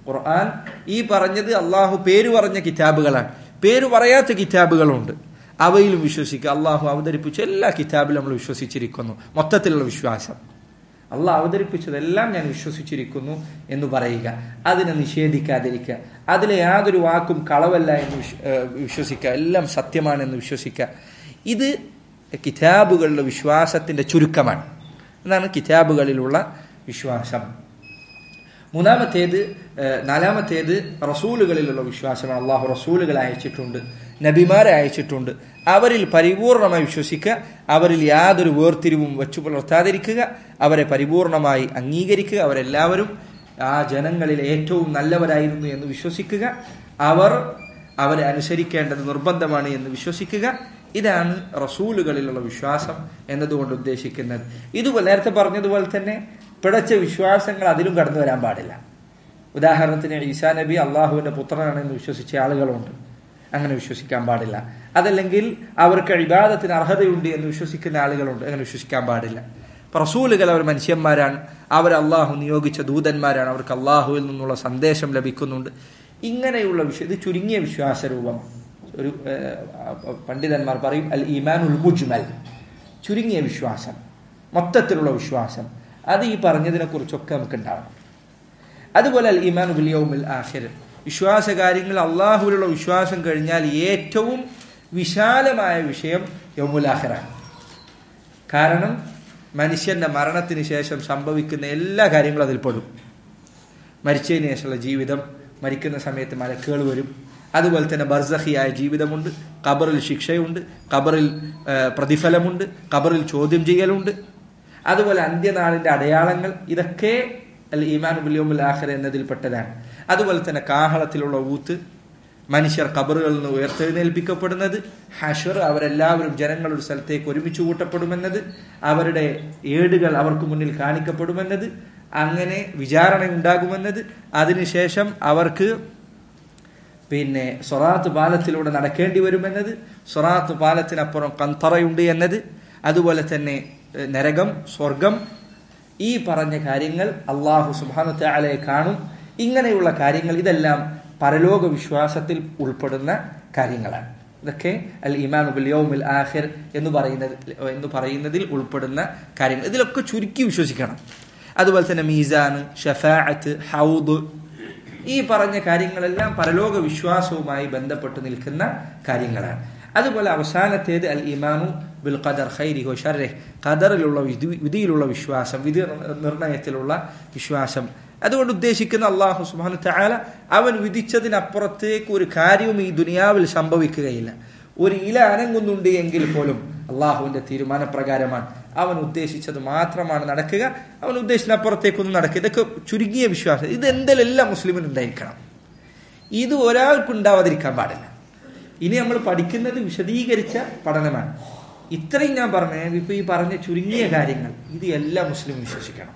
ഖുർആൻ ഈ പറഞ്ഞത് അള്ളാഹു പേര് പറഞ്ഞ കിതാബുകളാണ് പേര് പറയാത്ത കിതാബുകളുണ്ട് അവയിലും വിശ്വസിക്കുക അള്ളാഹു അവതരിപ്പിച്ച എല്ലാ കിതാബിലും നമ്മൾ വിശ്വസിച്ചിരിക്കുന്നു മൊത്തത്തിലുള്ള വിശ്വാസം അള്ളാഹ് അവതരിപ്പിച്ചതെല്ലാം ഞാൻ വിശ്വസിച്ചിരിക്കുന്നു എന്ന് പറയുക അതിനെ നിഷേധിക്കാതിരിക്കുക അതിലെ യാതൊരു വാക്കും കളവല്ല എന്ന് വിശ്വ- ഏഹ് വിശ്വസിക്കുക എല്ലാം സത്യമാണെന്ന് വിശ്വസിക്കുക ഇത് കിതാബുകളുടെ വിശ്വാസത്തിന്റെ ചുരുക്കമാണ് എന്നാണ് കിതാബുകളിലുള്ള വിശ്വാസം മൂന്നാമത്തേത് ഏഹ്, നാലാമത്തേത് റസൂലുകളിലുള്ള വിശ്വാസമാണ് അള്ളാഹു റസൂലുകളെ അയച്ചിട്ടുണ്ട് നബിമാരെ അയച്ചിട്ടുണ്ട് അവരിൽ പരിപൂർണമായി വിശ്വസിക്കുക അവരിൽ യാതൊരു വേർതിരിവും വെച്ചു പുലർത്താതിരിക്കുക അവരെ പരിപൂർണമായി അംഗീകരിക്കുക അവരെല്ലാവരും ആ ജനങ്ങളിൽ ഏറ്റവും നല്ലവരായിരുന്നു എന്ന് വിശ്വസിക്കുക അവർ അവരെ അനുസരിക്കേണ്ടത് നിർബന്ധമാണ് എന്ന് വിശ്വസിക്കുക ഇതാണ് റസൂലുകളിലുള്ള വിശ്വാസം എന്നതുകൊണ്ട് ഉദ്ദേശിക്കുന്നത് ഇതുപോലെ നേരത്തെ പറഞ്ഞതുപോലെ തന്നെ പിടച്ച വിശ്വാസങ്ങൾ അതിലും കടന്നു വരാൻ പാടില്ല ഉദാഹരണത്തിന് ഈസാ നബി അള്ളാഹുവിന്റെ പുത്രനാണെന്ന് വിശ്വസിച്ച ആളുകളുണ്ട് അങ്ങനെ വിശ്വസിക്കാൻ പാടില്ല അതല്ലെങ്കിൽ അവർക്ക് ഇബാദത്തിന് അർഹതയുണ്ട് എന്ന് വിശ്വസിക്കുന്ന ആളുകളുണ്ട് അങ്ങനെ വിശ്വസിക്കാൻ പാടില്ല അപ്പൊ റസൂലുകൾ അവർ മനുഷ്യന്മാരാണ് അവർ അള്ളാഹു നിയോഗിച്ച ദൂതന്മാരാണ് അവർക്ക് അള്ളാഹുവിൽ നിന്നുള്ള സന്ദേശം ലഭിക്കുന്നുണ്ട് ഇങ്ങനെയുള്ള വിശ്വ ഇത് ചുരുങ്ങിയ വിശ്വാസ രൂപം ഒരു ഏഹ്, പണ്ഡിതന്മാർ പറയും അൽ ഈമാൻ ഉൽ മുജ്മൽ ചുരുങ്ങിയ വിശ്വാസം മൊത്തത്തിലുള്ള വിശ്വാസം അത് ഈ പറഞ്ഞതിനെ കുറിച്ചൊക്കെ നമുക്ക് ഉണ്ടാവണം അതുപോലെ അൽ ഈമാൻ ബിലിയൗമിൽ ആഖിർ വിശ്വാസ കാര്യങ്ങൾ അള്ളാഹുവിലുള്ള വിശ്വാസം കഴിഞ്ഞാൽ ഏറ്റവും വിശാലമായ വിഷയം യൗമുൽ ആഖിറാണ് കാരണം മനുഷ്യന്റെ മരണത്തിന് ശേഷം സംഭവിക്കുന്ന എല്ലാ കാര്യങ്ങളും അതിൽ പെടും മരിച്ചതിന് ശേഷമുള്ള ജീവിതം മരിക്കുന്ന സമയത്ത് മലക്കുകൾ വരും അതുപോലെ തന്നെ ബർസഹിയായ ജീവിതമുണ്ട് ഖബറിൽ ശിക്ഷയുണ്ട് ഖബറിൽ ആ, പ്രതിഫലമുണ്ട് ഖബറിൽ ചോദ്യം ചെയ്യലുണ്ട് അതുപോലെ അന്ത്യനാളിന്റെ അടയാളങ്ങൾ ഇതൊക്കെ അൽ ഈമാൻ ബില്യോമുൽ ആഖിർ എന്നതിൽപ്പെട്ടതാണ് അതുപോലെ തന്നെ കാഹളത്തിലുള്ള ഊത്ത് മനുഷ്യർ ഖബറുകളിൽ നിന്ന് ഉയർത്തെഴുന്നേൽപ്പിക്കപ്പെടുന്നത് ഹഷർ അവരെല്ലാവരും ജനങ്ങൾ ഒരു സ്ഥലത്തേക്ക് ഒരുമിച്ച് കൂട്ടപ്പെടുമെന്നത് അവരുടെ ഏടുകൾ അവർക്ക് മുന്നിൽ കാണിക്കപ്പെടുമെന്നത് അങ്ങനെ വിചാരണ ഉണ്ടാകുമെന്നത് അതിനുശേഷം അവർക്ക് പിന്നെ സൊറാത്ത് പാലത്തിലൂടെ നടക്കേണ്ടി വരുമെന്നത് സൊറാത്ത് പാലത്തിനപ്പുറം കന്തറയുണ്ട് എന്നത് അതുപോലെ തന്നെ ഏഹ്, നരകം സ്വർഗം ഈ പറഞ്ഞ കാര്യങ്ങൾ അള്ളാഹു സുബാനത്തെ അലയെ കാണും ഇങ്ങനെയുള്ള കാര്യങ്ങൾ ഇതെല്ലാം പരലോക വിശ്വാസത്തിൽ ഉൾപ്പെടുന്ന കാര്യങ്ങളാണ് ഇതൊക്കെ അൽ ഇമാൻ യൗമിൽ ആഖിർ എന്ന് പറയുന്നത് എന്ന് പറയുന്നതിൽ ഉൾപ്പെടുന്ന കാര്യങ്ങൾ ഇതിലൊക്കെ ചുരുക്കി വിശ്വസിക്കണം അതുപോലെ തന്നെ മീസാൻ ഷഫാഅത്ത് ഹൗദ് ഈ പറഞ്ഞ കാര്യങ്ങളെല്ലാം പരലോക വിശ്വാസവുമായി ബന്ധപ്പെട്ട് നിൽക്കുന്ന കാര്യങ്ങളാണ് അതുപോലെ അവസാനത്തേത് അൽ ഇമാനു ബിൽ ഖദർ ഖൈരി ഹോ ഷർറെ ഖദറിലുള്ള വിധി വിധിയിലുള്ള വിശ്വാസം വിധി നിർണയത്തിലുള്ള വിശ്വാസം അതുകൊണ്ട് ഉദ്ദേശിക്കുന്ന അള്ളാഹു സുബാനു താല അവൻ വിധിച്ചതിനപ്പുറത്തേക്ക് ഒരു കാര്യവും ഈ ദുനിയാവിൽ സംഭവിക്കുകയില്ല ഒരു ഇല അനങ്ങുന്നുണ്ട് എങ്കിൽ പോലും അള്ളാഹുവിന്റെ തീരുമാനപ്രകാരമാണ് അവൻ ഉദ്ദേശിച്ചത് മാത്രമാണ് നടക്കുക അവൻ ഉദ്ദേശിച്ചതിനപ്പുറത്തേക്കൊന്നും നടക്കുക ഇതൊക്കെ ചുരുങ്ങിയ വിശ്വാസം ഇത് എന്തെല്ലാം എല്ലാ മുസ്ലിമിനും ഉണ്ടായിരിക്കണം ഇത് ഒരാൾക്കുണ്ടാവാതിരിക്കാൻ പാടില്ല ഇനി നമ്മൾ പഠിക്കുന്നത് വിശദീകരിച്ച പഠനമാണ് ഇത്രയും ഞാൻ പറഞ്ഞ ഇപ്പൊ ഈ പറഞ്ഞ ചുരുങ്ങിയ കാര്യങ്ങൾ ഇത് എല്ലാ മുസ്ലിം വിശ്വസിക്കണം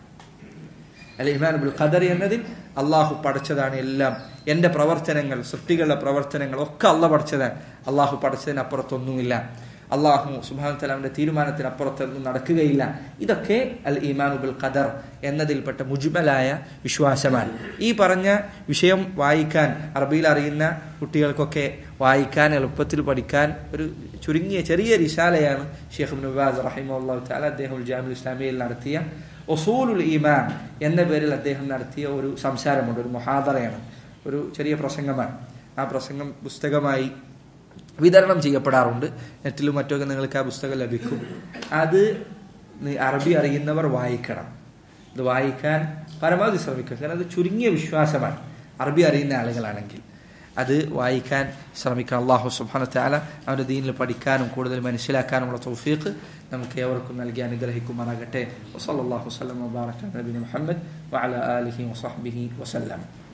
അല്ല ഇമാനുബുൽ ഖദർ എന്നതിൽ അള്ളാഹു പഠിച്ചതാണ് എല്ലാം എൻ്റെ പ്രവർത്തനങ്ങൾ സൃഷ്ടികളുടെ പ്രവർത്തനങ്ങൾ ഒക്കെ അള്ള പഠിച്ചതാണ് അള്ളാഹു പഠിച്ചതിനപ്പുറത്തൊന്നുമില്ല അള്ളാഹു സുബാൻ തലാമിന്റെ തീരുമാനത്തിനപ്പുറത്തൊന്നും നടക്കുകയില്ല ഇതൊക്കെ അൽ ഈമാനുബുൽ ഖദർ എന്നതിൽപ്പെട്ട മുജ്മലായ വിശ്വാസമാണ് ഈ പറഞ്ഞ വിഷയം വായിക്കാൻ അറബിയിൽ അറിയുന്ന കുട്ടികൾക്കൊക്കെ വായിക്കാൻ എളുപ്പത്തിൽ പഠിക്കാൻ ഒരു ചുരുങ്ങിയ ചെറിയ റിശാലയാണ് ഷെയ്ഖ് നവാസ് റഹിമുല്ലാഹു താല അദ്ദേഹം ജാമുൽ ഇസ്ലാമിയിൽ നടത്തിയ ഒസൂലുൽ ഈമാൻ എന്ന പേരിൽ അദ്ദേഹം നടത്തിയ ഒരു സംസാരമുണ്ട് ഒരു മൊഹാദറയാണ് ഒരു ചെറിയ പ്രസംഗമാണ് ആ പ്രസംഗം പുസ്തകമായി വിതരണം ചെയ്യപ്പെടാറുണ്ട് നെറ്റിലും മറ്റൊക്കെ നിങ്ങൾക്ക് ആ പുസ്തകം ലഭിക്കും അത് നി- അറബി അറിയുന്നവർ വായിക്കണം ഇത് വായിക്കാൻ പരമാവധി ശ്രമിക്കുക കാരണം അത് ചുരുങ്ങിയ വിശ്വാസമാണ് അറബി അറിയുന്ന ആളുകളാണെങ്കിൽ അത് വായിക്കാൻ ശ്രമിക്കണം അള്ളാഹു സുബ്ഹാനഹു തആല അവന്റെ ദീനിൽ പഠിക്കാനും കൂടുതൽ മനസ്സിലാക്കാനുമുള്ള തൗഫീഖ് നമുക്ക് ഏവർക്കും നൽകി അനുഗ്രഹിക്കുമാറാകട്ടെ വസല്ലല്ലാഹു വസല്ലം വബാറക അലാ നബിയിന മുഹമ്മദ് വഅലാ ആലിഹി വസഹ്ബിഹി വസല്ലം